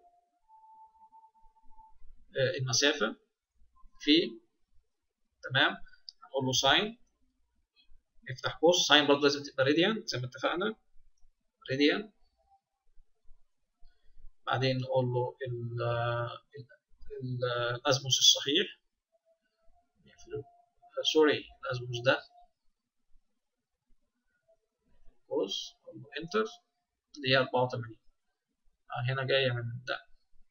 Speaker 1: المسافة في تمام هنقول له ساين نفتح قوس ساين برضه لازم تبقى راديان زي ما اتفقنا راديان بعدين نقول له ال ال الازموس الصحيح سوري الازموس ده قوس نقول له انتر اللي هي 84 هنا جاية من ده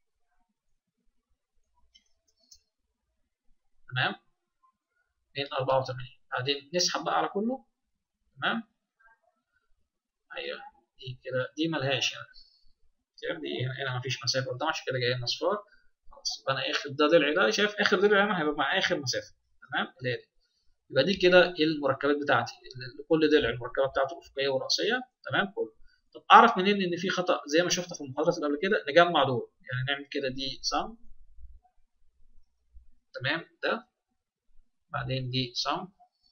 Speaker 1: تمام 284 بعدين نسحب بقى على كله تمام ايوه دي كده دي ملهاش يعني شايف دي هنا, هنا مفيش مسافه قدام عشان كده جايه لنا اصفار خلاص يبقى انا اخر ده ضلع ده شايف اخر ضلع هنا هيبقى مع اخر مسافه تمام اللي هي دي يبقى دي كده المركبات بتاعتي كل ضلع المركبه بتاعته الافقيه والراسيه تمام كله طب اعرف منين ان في خطا زي ما شفنا في المحاضرات اللي قبل كده نجمع دول يعني نعمل كده دي سم تمام ده بعدين دي sum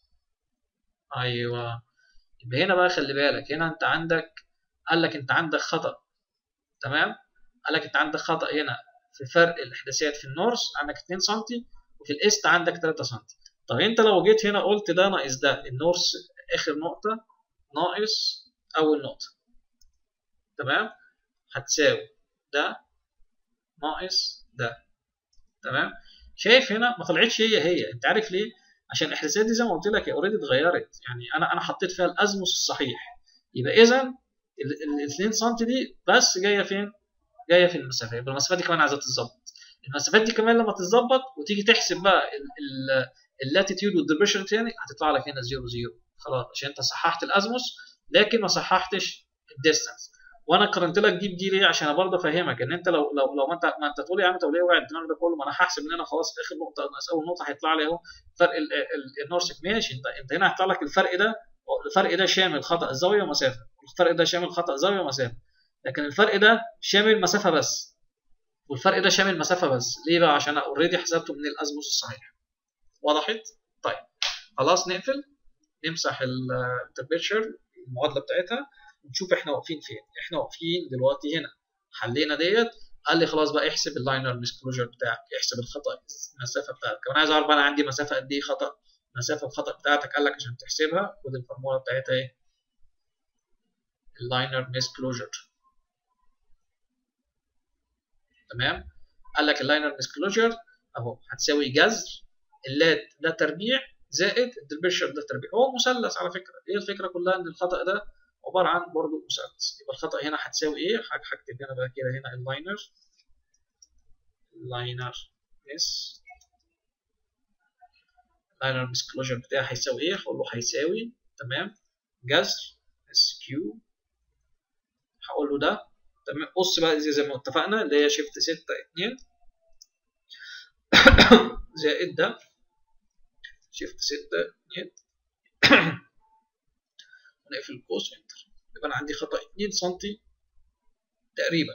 Speaker 1: ايوه يبقى هنا بقى خلي بالك هنا انت عندك قال لك انت عندك خطا تمام قال لك انت عندك خطا هنا في فرق الاحداثيات في النورث عندك 2 سم وفي الايست عندك 3 سم طب انت لو جيت هنا قلت ده ناقص ده النورث اخر نقطه ناقص اول نقطه تمام هتساوي ده ناقص ده تمام شايف هنا ما طلعتش هي هي انت عارف ليه عشان الاحداثيات دي زي ما قلت لك هي اوريدي اتغيرت يعني انا انا حطيت فيها الازموس الصحيح يبقى اذا ال 2 سم دي بس جايه فين جايه في المسافه يبقى المسافات دي كمان عايزه تتظبط المسافات دي كمان لما تتظبط وتيجي تحسب بقى اللاتيتيود والديبريشن تاني هتطلع لك هنا 0 0 خلاص عشان انت صححت الازموس لكن ما صححتش الديستانس وانا قارنت لك دي بدي ليه عشان برضه افهمك ان انت لو لو لو ما انت ما انت تقول يا عم طب ليه وقع الدماغ ده كله ما انا هحسب ان انا خلاص اخر نقطه ناقص اول نقطه هيطلع لي اهو فرق النورسك ماشي انت انت هنا هيطلع لك الفرق ده الفرق ده شامل خطا زاويه ومسافه الفرق ده شامل خطا زاويه ومسافه لكن الفرق ده شامل مسافه بس والفرق ده شامل مسافه بس ليه بقى عشان انا اوريدي حسبته من الازموس الصحيح وضحت طيب خلاص نقفل نمسح التمبريتشر المعادله بتاعتها ونشوف احنا واقفين فين احنا واقفين دلوقتي هنا حلينا ديت قال لي خلاص بقى احسب اللاينر ديسكلوجر بتاعك احسب الخطا المسافه بتاعتك كمان عايز اعرف بقى انا عندي مسافه قد ايه خطا مسافه الخطا بتاعتك قال لك عشان تحسبها خد الفورمولا بتاعتها ايه اللاينر ديسكلوجر تمام قال لك اللاينر ديسكلوجر اهو هتساوي جذر اللات ده تربيع زائد الدبشر ده تربيع هو مثلث على فكره هي الفكره كلها ان الخطا ده عباره عن برضه مثلث يبقى الخطا هنا هتساوي ايه هكتب هنا بقى كده هنا اللاينر اللاينر اس اللاينر ديسكلوجر بتاعي هيساوي ايه هقول له هيساوي تمام جذر اس كيو هقول له ده تمام قص بقى زي, زي ما اتفقنا اللي هي شيفت 6 2 زائد ده شيفت 6 2 ونقفل القوس انتر يبقى انا عندي خطا 2 سم تقريبا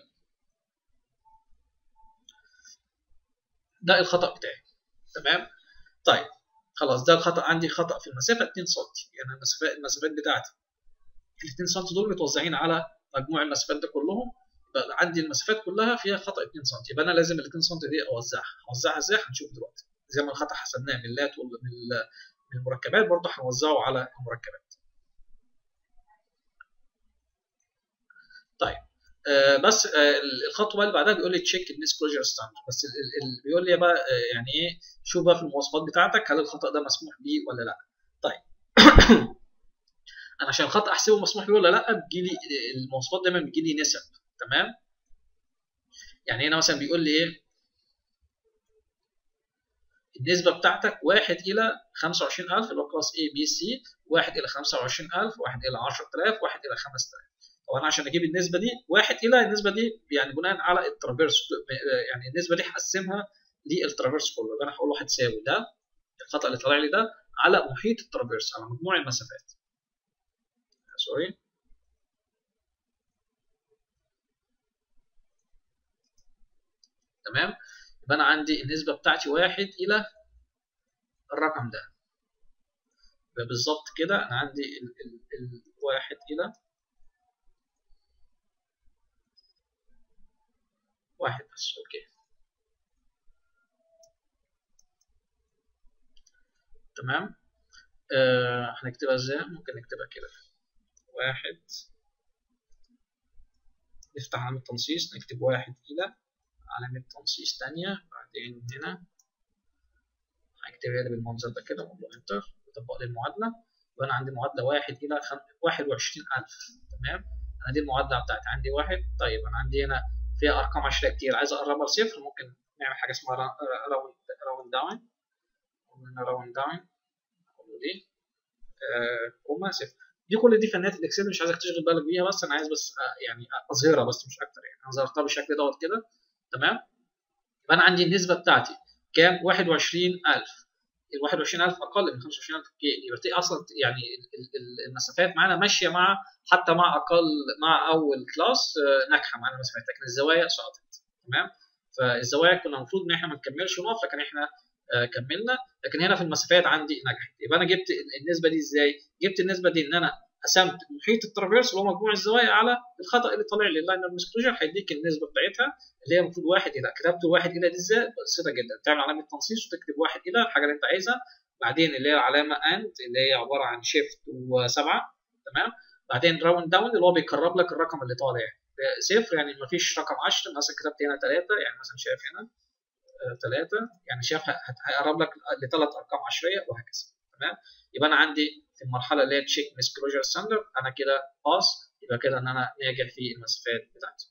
Speaker 1: ده الخطا بتاعي تمام طيب خلاص ده الخطا عندي خطا في المسافه 2 سم يعني المسافات المسافات بتاعتي ال 2 سم دول متوزعين على مجموع المسافات ده كلهم يبقى عندي المسافات كلها فيها خطا 2 سم يبقى انا لازم ال 2 سم دي اوزعها اوزعها ازاي هنشوف دلوقتي زي ما الخطا حسبناه من اللات من من المركبات برضه هنوزعه على المركبات طيب آه بس آه الخطوه اللي بعدها بيقول لي تشيك النس كلوجر ستاندرد بس ال ال بيقول لي بقى آه يعني ايه شوف بقى في المواصفات بتاعتك هل الخطا ده مسموح بيه ولا لا طيب انا عشان الخطا احسبه مسموح بيه ولا لا بيجي لي المواصفات دايما بيجي لي نسب تمام يعني هنا مثلا بيقول لي ايه النسبة بتاعتك 1 إلى 25000 اللي هو كلاس A B C 1 إلى 25000 1 إلى 10000 1 إلى 5000 طب أنا عشان أجيب النسبة دي 1 إلى النسبة دي يعني بناء على الترافيرس يعني النسبة دي هقسمها للترافيرس كله يبقى أنا هقول له هتساوي ده الخطأ اللي طالع لي ده على محيط الترافيرس على مجموع المسافات سوري تمام يبقى انا عندي النسبه بتاعتي واحد الى الرقم ده يبقى بالظبط كده انا عندي ال ال الواحد الى واحد بس اوكي تمام آه هنكتبها ازاي ممكن نكتبها كده واحد نفتح علامة تنصيص نكتب واحد إلى علامة تنصيص تانية بعدين هنا هكتبها لي بالمنظر ده كده وأقول له انتر يطبق لي المعادلة وأنا عندي معادلة واحد إلى خم... واحد وعشرين ألف تمام أنا دي المعادلة بتاعتي عندي واحد طيب أنا عندي هنا فيها أرقام عشرية كتير عايز أقربها لصفر ممكن نعمل حاجة اسمها راوند راوند داون قلنا راوند داون دي آه كوما صفر دي كل دي فنيات الاكسل مش عايزك تشغل بالك بيها بس انا عايز بس يعني اظهرها بس مش اكتر يعني انا ظهرتها بالشكل دوت كده تمام يبقى انا عندي النسبه بتاعتي كام 21000 ال 21000 اقل من 25000 يبقى دي اصلا يعني المسافات معانا ماشيه مع حتى مع اقل مع اول كلاس ناجحه معانا المسافات لكن الزوايا سقطت تمام فالزوايا كنا المفروض ان احنا ما نكملش ونقف لكن احنا كملنا لكن هنا في المسافات عندي نجحت يبقى انا جبت النسبه دي ازاي جبت النسبه دي ان انا قسمت محيط الترافيرس اللي هو مجموع الزوايا على الخطا اللي طالع لي اللاينر ديسكلوجر هيديك النسبه بتاعتها اللي هي المفروض واحد الى كتبت واحد الى دي ازاي بسيطه جدا تعمل علامه تنصيص وتكتب واحد الى الحاجه اللي انت عايزها بعدين اللي هي علامه اند اللي هي عباره عن شيفت وسبعه تمام بعدين راوند داون اللي هو بيقرب لك الرقم اللي طالع صفر يعني ما فيش رقم 10 مثلا كتبت هنا 3 يعني مثلا شايف هنا ثلاثة يعني شايف هيقرب لك لثلاث ارقام عشريه وهكذا تمام يبقى انا عندي في المرحله اللي هي تشيك مس كلوجر ستاندرد انا كده باس يبقى كده ان انا ناجح في المسافات بتاعتي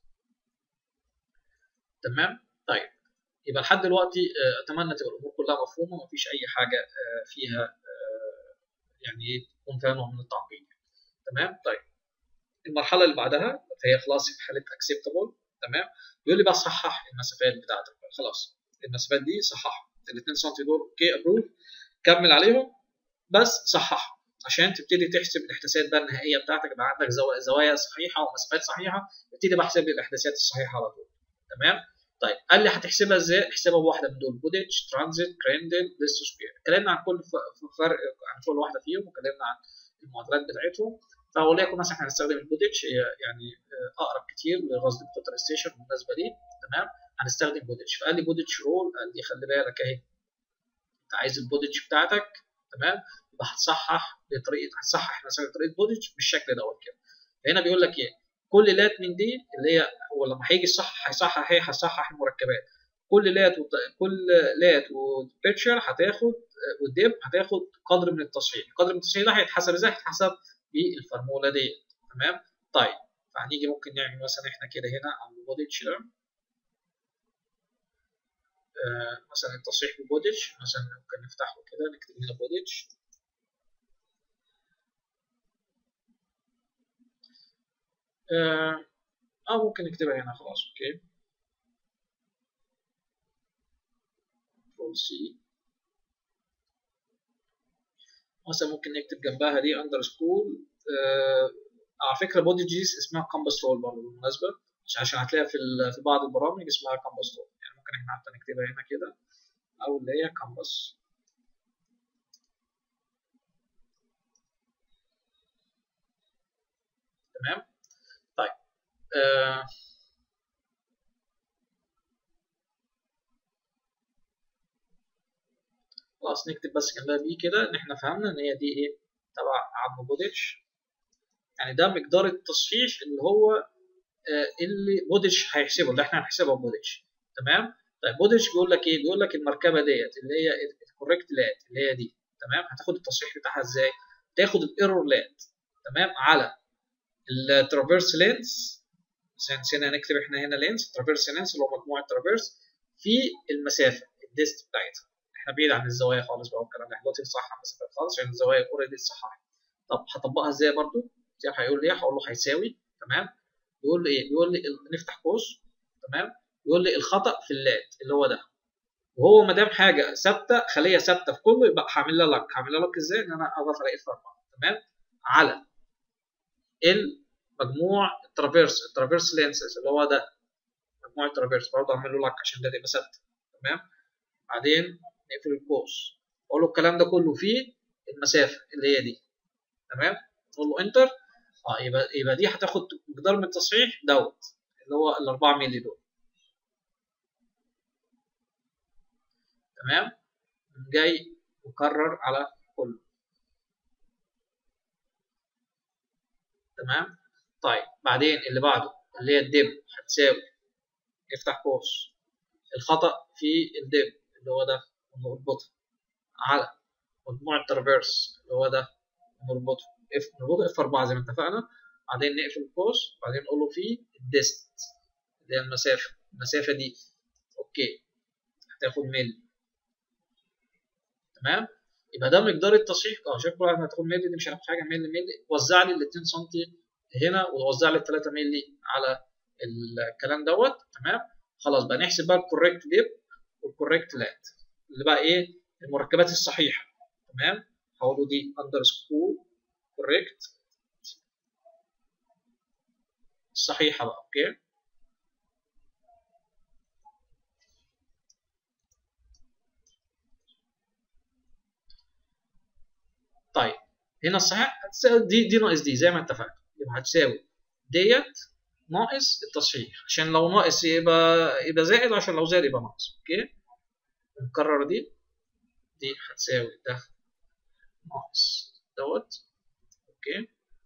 Speaker 1: تمام طيب يبقى لحد دلوقتي اتمنى تبقى الامور كلها مفهومه ومفيش اي حاجه فيها يعني تكون فيها نوع من التعقيد تمام طيب المرحله اللي بعدها فهي خلاص في حاله اكسبتابل تمام بيقول لي بقى صحح المسافات بتاعتك خلاص المسافات دي صححها ال 2 سم دول اوكي ابروف كمل عليهم بس صححها عشان تبتدي تحسب الاحداثيات بقى النهائيه بتاعتك يبقى عندك زوايا صحيحه ومسافات صحيحه ابتدي بحسب لي الاحداثيات الصحيحه على طول تمام طيب قال لي هتحسبها ازاي احسبها بواحده من دول بوديتش ترانزيت كريندل ليست سكوير اتكلمنا عن كل فرق عن كل واحده فيهم واتكلمنا عن المعادلات بتاعتهم فوليكن مثلا احنا هنستخدم البوديتش هي يعني اقرب كتير للرصد التوتال ستيشن بالنسبه لي تمام هنستخدم بوديتش فقال لي بوديتش رول قال لي خلي بالك اهي انت عايز البوديتش بتاعتك تمام يبقى هتصحح بطريقه هتصحح مثلا طريقه بوديتش بالشكل دوت كده فهنا بيقول لك ايه كل لات من دي اللي هي ولما هيجي يصحح هيصحح ايه هيصحح المركبات كل لات وط... كل لات وبيتشر هتاخد والديب هتاخد قدر من التصحيح القدر من التصحيح ده هيتحسب ازاي هيتحسب بالفورمولا دي تمام طيب فهنيجي ممكن نعمل مثلا احنا كده هنا على البوديتش ده آه مثلا التصحيح ببودج مثلا ممكن نفتحه كده نكتب هنا بودج آه أو ممكن نكتبها هنا خلاص أوكي كنترول سي مثلا ممكن نكتب جنبها دي اندرسكور آه على فكره بودي جيس اسمها كامبس رول برضه بالمناسبه عشان هتلاقيها في في بعض البرامج اسمها كامبس رول يعني ممكن احنا حتى نكتبها هنا كده او اللي هي كامبس تمام طيب آه خلاص نكتب بس جنبها بي كده ان احنا فهمنا ان هي دي ايه تبع عم بودج يعني ده مقدار التصحيح اللي هو آه اللي بودج هيحسبه اللي احنا هنحسبه بودج تمام طيب بودج بيقول لك ايه بيقول لك المركبه ديت اللي هي الكوريكت لات اللي هي دي تمام هتاخد التصحيح بتاعها ازاي تاخد الايرور لات تمام على الترافيرس لينس نسينا نكتب احنا هنا لينس ترافيرس لينس اللي هو مجموع الترافيرس في المسافه الديست بتاعتها احنا بعيد عن الزوايا خالص بقى والكلام ده احنا دلوقتي بنصحح المسافات خالص عشان الزوايا اوريدي اتصححت طب هطبقها ازاي برضو زي هيقول لي هقول له هيساوي تمام بيقول لي ايه بيقول لي نفتح قوس تمام بيقول لي الخطا في اللات اللي هو ده وهو ما دام حاجه ثابته خليه ثابته في كله يبقى هعملها لك هعملها لك ازاي ان انا اضغط على اف 4 تمام على المجموع الترافيرس الترافيرس لينسز اللي هو ده مجموع الترافيرس برضه اعمل له لك عشان ده تبقى ثابته تمام بعدين نقفل القوس اقول له الكلام ده كله فيه المسافه اللي هي دي تمام نقول له انتر اه يبقى يبقى دي هتاخد مقدار من التصحيح دوت اللي هو ال 4 مللي دول تمام جاي مكرر على كله تمام طيب بعدين اللي بعده اللي هي الدب هتساوي افتح قوس الخطأ في الدب اللي هو ده ونربطه على مجموع الترافيرس اللي هو ده ونربطه اف نربطه اف 4 زي ما اتفقنا بعدين نقفل القوس بعدين نقول له في الديست اللي هي المسافة المسافة دي اوكي هتاخد ملي تمام يبقى ده مقدار التصحيح اه شوف كل واحد هتاخد ملي دي مش هناخد حاجه ملي ملي وزع لي ال 2 سم هنا ووزع لي ال 3 ملي على الكلام دوت تمام خلاص بقى نحسب بقى الكوريكت ديب والكوريكت لات اللي بقى ايه المركبات الصحيحه تمام هقول دي اندرسكور كوريكت الصحيحه بقى اوكي طيب هنا الصحيح هتساوي دي دي ناقص دي زي ما اتفقنا يبقى هتساوي ديت ناقص التصحيح عشان لو ناقص يبقى يبقى زائد عشان لو زائد يبقى ناقص اوكي نكرر دي دي هتساوي ده ناقص دوت اوكي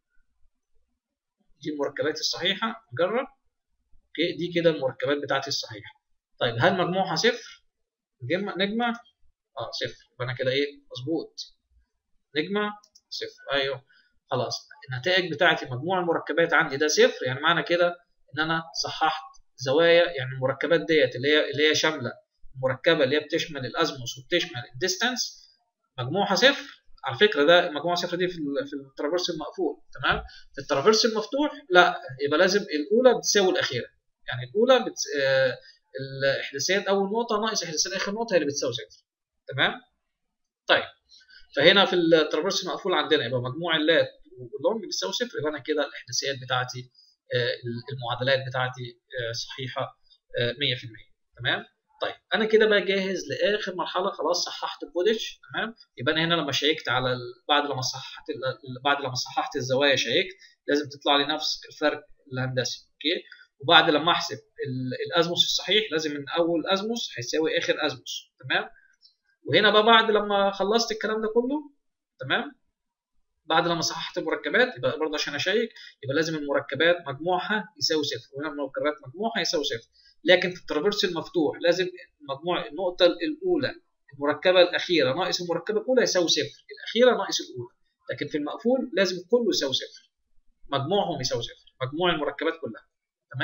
Speaker 1: دي المركبات الصحيحة نجرب اوكي دي كده المركبات بتاعتي الصحيحة طيب هل مجموعها صفر نجمع نجمع اه صفر يبقى انا كده ايه مظبوط نجمع صفر ايوه خلاص النتائج بتاعتي مجموع المركبات عندي ده صفر يعني معنى كده ان انا صححت زوايا يعني المركبات ديت اللي هي اللي هي شامله المركبه اللي هي بتشمل الازموس وبتشمل الديستانس مجموعها صفر على فكره ده مجموعه صفر دي في في الترافيرس المقفول تمام في الترافيرس المفتوح لا يبقى لازم الاولى بتساوي الاخيره يعني الاولى بت... آه الاحداثيات اول نقطه ناقص احداثيات اخر نقطه هي اللي بتساوي صفر تمام طيب فهنا في الترافيرس المقفول عندنا يبقى مجموع اللات واللونج بتساوي صفر يبقى انا كده الاحداثيات بتاعتي المعادلات بتاعتي صحيحه 100% تمام طيب انا كده بقى جاهز لاخر مرحله خلاص صححت البودج تمام يبقى انا هنا لما شيكت على ال... بعد لما صححت ال... بعد لما صححت الزوايا شيكت لازم تطلع لي نفس الفرق الهندسي اوكي وبعد لما احسب الازموس الصحيح لازم من اول ازموس هيساوي اخر ازموس تمام وهنا بقى بعد لما خلصت الكلام ده كله تمام بعد لما صححت المركبات يبقى برضه عشان اشيك يبقى لازم المركبات مجموعها يساوي صفر وهنا المركبات مجموعها يساوي صفر لكن في الترافيرس المفتوح لازم مجموع النقطة الأولى المركبة الأخيرة ناقص المركبة الأولى يساوي صفر الأخيرة ناقص الأولى لكن في المقفول لازم كله يساوي صفر مجموعهم يساوي صفر مجموع المركبات كلها تمام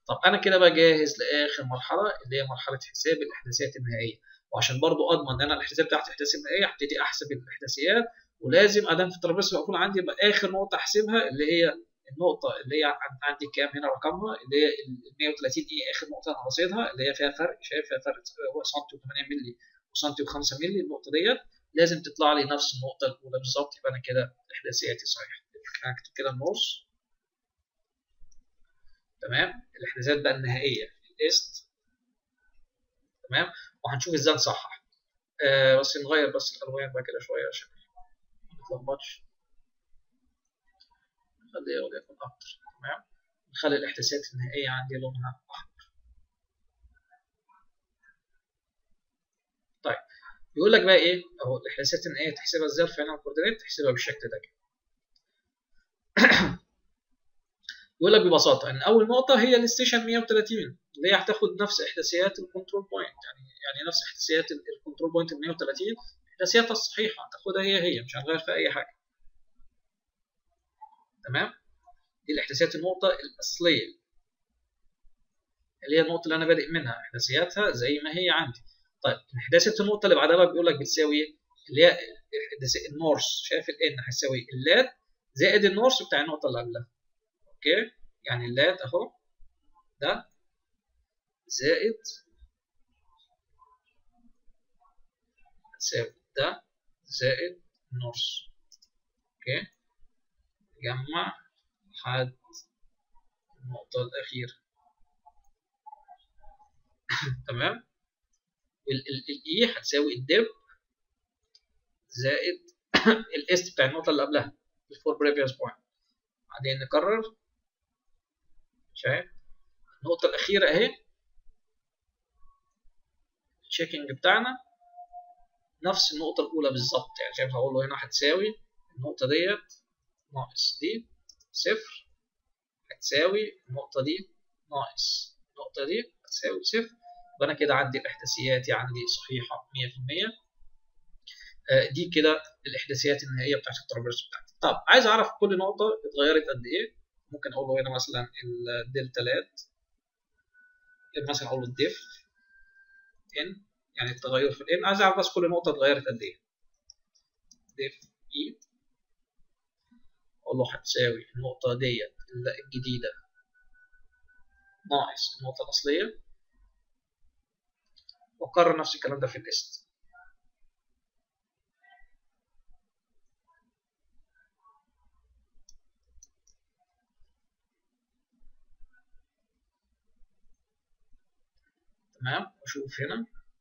Speaker 1: طب انا كده بقى جاهز لاخر مرحله اللي هي مرحله حساب الاحداثيات النهائيه وعشان برضو اضمن ان انا الاحداثيات بتاعتي احداثيات نهائيه هبتدي احسب الاحداثيات ولازم ادام في الترابيزه مقفول عندي يبقى اخر نقطه احسبها اللي هي النقطة اللي هي عندي كام هنا رقمها اللي هي ال 130 ايه اخر نقطة انا رصيدها اللي هي فيها فرق شايف فيها فرق هو سنتي و8 مللي وسنتي و5 مللي النقطة ديت لازم تطلع لي نفس النقطة الأولى بالظبط يبقى أنا كده إحداثياتي صحيحة هكتب كده النص تمام الإحداثيات بقى النهائية الاست تمام وهنشوف ازاي نصحح آه بس نغير بس الألوان بقى كده شوية عشان ما نتلخبطش نخليها وليكن أكتر تمام نخلي الإحداثيات النهائية عندي لونها أحمر طيب يقول لك بقى ايه اهو الاحداثيات النهائيه تحسبها ازاي في فاينل كوردينيت تحسبها بالشكل ده كده يقول لك ببساطه ان اول نقطه هي الستيشن 130 اللي هي هتاخد نفس احداثيات الكنترول بوينت يعني يعني نفس احداثيات الكنترول بوينت ال 130 احداثياتها الصحيحه هتاخدها هي هي مش هنغير في اي حاجه تمام دي الاحداثيات النقطه الاصليه اللي هي النقطه اللي انا بادئ منها احداثياتها زي ما هي عندي طيب احداثيه النقطه اللي بعدها بقى بيقول لك بتساوي ايه اللي هي النورث شايف الان هتساوي اللات زائد النورث بتاع النقطه اللي قبلها اوكي يعني اللات اهو ده زائد هتساوي ده زائد نورث اوكي جمع لحد النقطة الأخيرة تمام الاي هتساوي الدب زائد الاس بتاع النقطة اللي قبلها الفور بريفيوس بوينت بعدين نكرر شايف النقطة الأخيرة أهي التشيكنج بتاعنا نفس النقطة الأولى بالظبط يعني شايف هقول له هنا هتساوي النقطة ديت ناقص دي صفر هتساوي النقطة دي ناقص النقطة دي هتساوي صفر يبقى أنا كده عندي الإحداثيات عندي صحيحة 100% دي كده الإحداثيات النهائية بتاعت الترابيزة بتاعتي طب عايز أعرف كل نقطة اتغيرت قد إيه ممكن أقول له هنا مثلا الدلتا لات مثلا أقول له الديف إن يعني التغير في الإن عايز أعرف بس كل نقطة اتغيرت قد إيه ديف إي أقول له هتساوي النقطة ديت الجديدة ناقص النقطة الأصلية وأكرر نفس الكلام ده في الليست تمام وأشوف هنا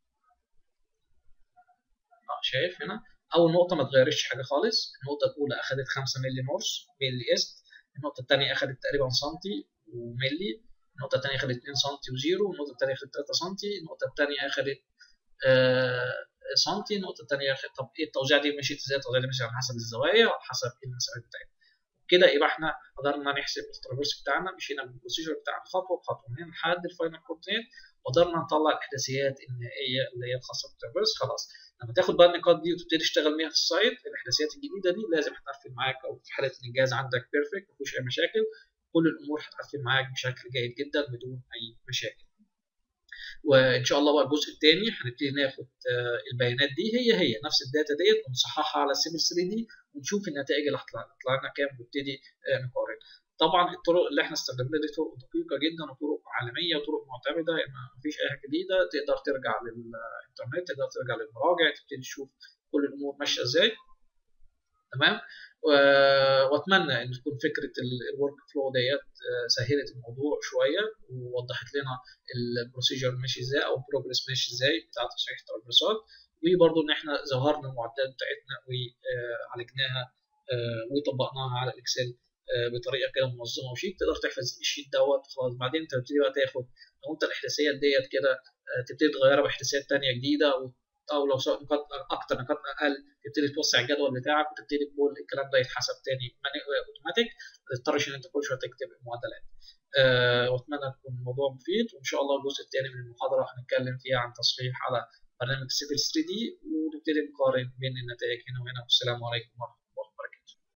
Speaker 1: اه شايف هنا أول نقطة ما اتغيرتش حاجة خالص النقطة الأولى أخدت 5 مللي نورث ملي إيست النقطة الثانية أخدت تقريبا سنتي وملي النقطة الثانية أخدت 2 سنتي وزيرو النقطة الثانية أخدت 3 سنتي النقطة الثانية أخدت آه سنتي النقطة الثانية أخدت طب إيه التوزيع دي مشيت إزاي؟ التوزيع دي مشيت على حسب الزوايا وعلى حسب المسافات بتاعتها كده يبقى احنا قدرنا نحسب الترابيرس بتاعنا مشينا بالبروسيجر بتاعنا خطوة بخطوة من لحد الفاينل كوردينيت وقدرنا نطلع الإحداثيات النهائية اللي هي الخاصة بالترابيرس خلاص لما تاخد بقى النقاط دي وتبتدي تشتغل بيها في السايت الاحداثيات الجديده دي لازم هتقفل معاك او في حاله ان الجهاز عندك بيرفكت مفيهوش اي مشاكل كل الامور هتقفل معاك بشكل جيد جدا بدون اي مشاكل وان شاء الله بقى الجزء الثاني هنبتدي ناخد البيانات دي هي هي نفس الداتا ديت ونصححها على السيفل 3 دي ونشوف النتائج اللي هتطلع لنا كام ونبتدي نقارن طبعا الطرق اللي احنا استخدمناها دي طرق دقيقه جدا وطرق عالميه وطرق معتمده يعني ما فيش اي حاجه جديده تقدر ترجع للانترنت تقدر ترجع للمراجع تبتدي تشوف كل الامور ماشيه ازاي تمام واتمنى ان تكون فكره الورك فلو ديت سهلت الموضوع شويه ووضحت لنا البروسيجر ماشي ازاي او البروجرس ماشي ازاي بتاع تصحيح الترابيزات وبرضه ان احنا ظهرنا المعدات بتاعتنا وعالجناها وطبقناها على الاكسل بطريقه كده منظمه وشيك تقدر تحفظ الشيت دوت خلاص بعدين انت بتبتدي بقى تاخد لو انت الاحداثيات ديت كده تبتدي تغيرها باحداثيات ثانيه جديده او لو سواء نقاط اكتر نقاط اقل تبتدي توسع الجدول بتاعك وتبتدي تقول الكلام ده يتحسب تاني اوتوماتيك ما تضطرش ان انت كل شويه تكتب المعادلات أه واتمنى يكون الموضوع مفيد وان شاء الله الجزء الثاني من المحاضره هنتكلم فيها عن تصحيح على برنامج سيفل 3 دي ونبتدي نقارن بين النتائج هنا وهنا والسلام عليكم ورحمه الله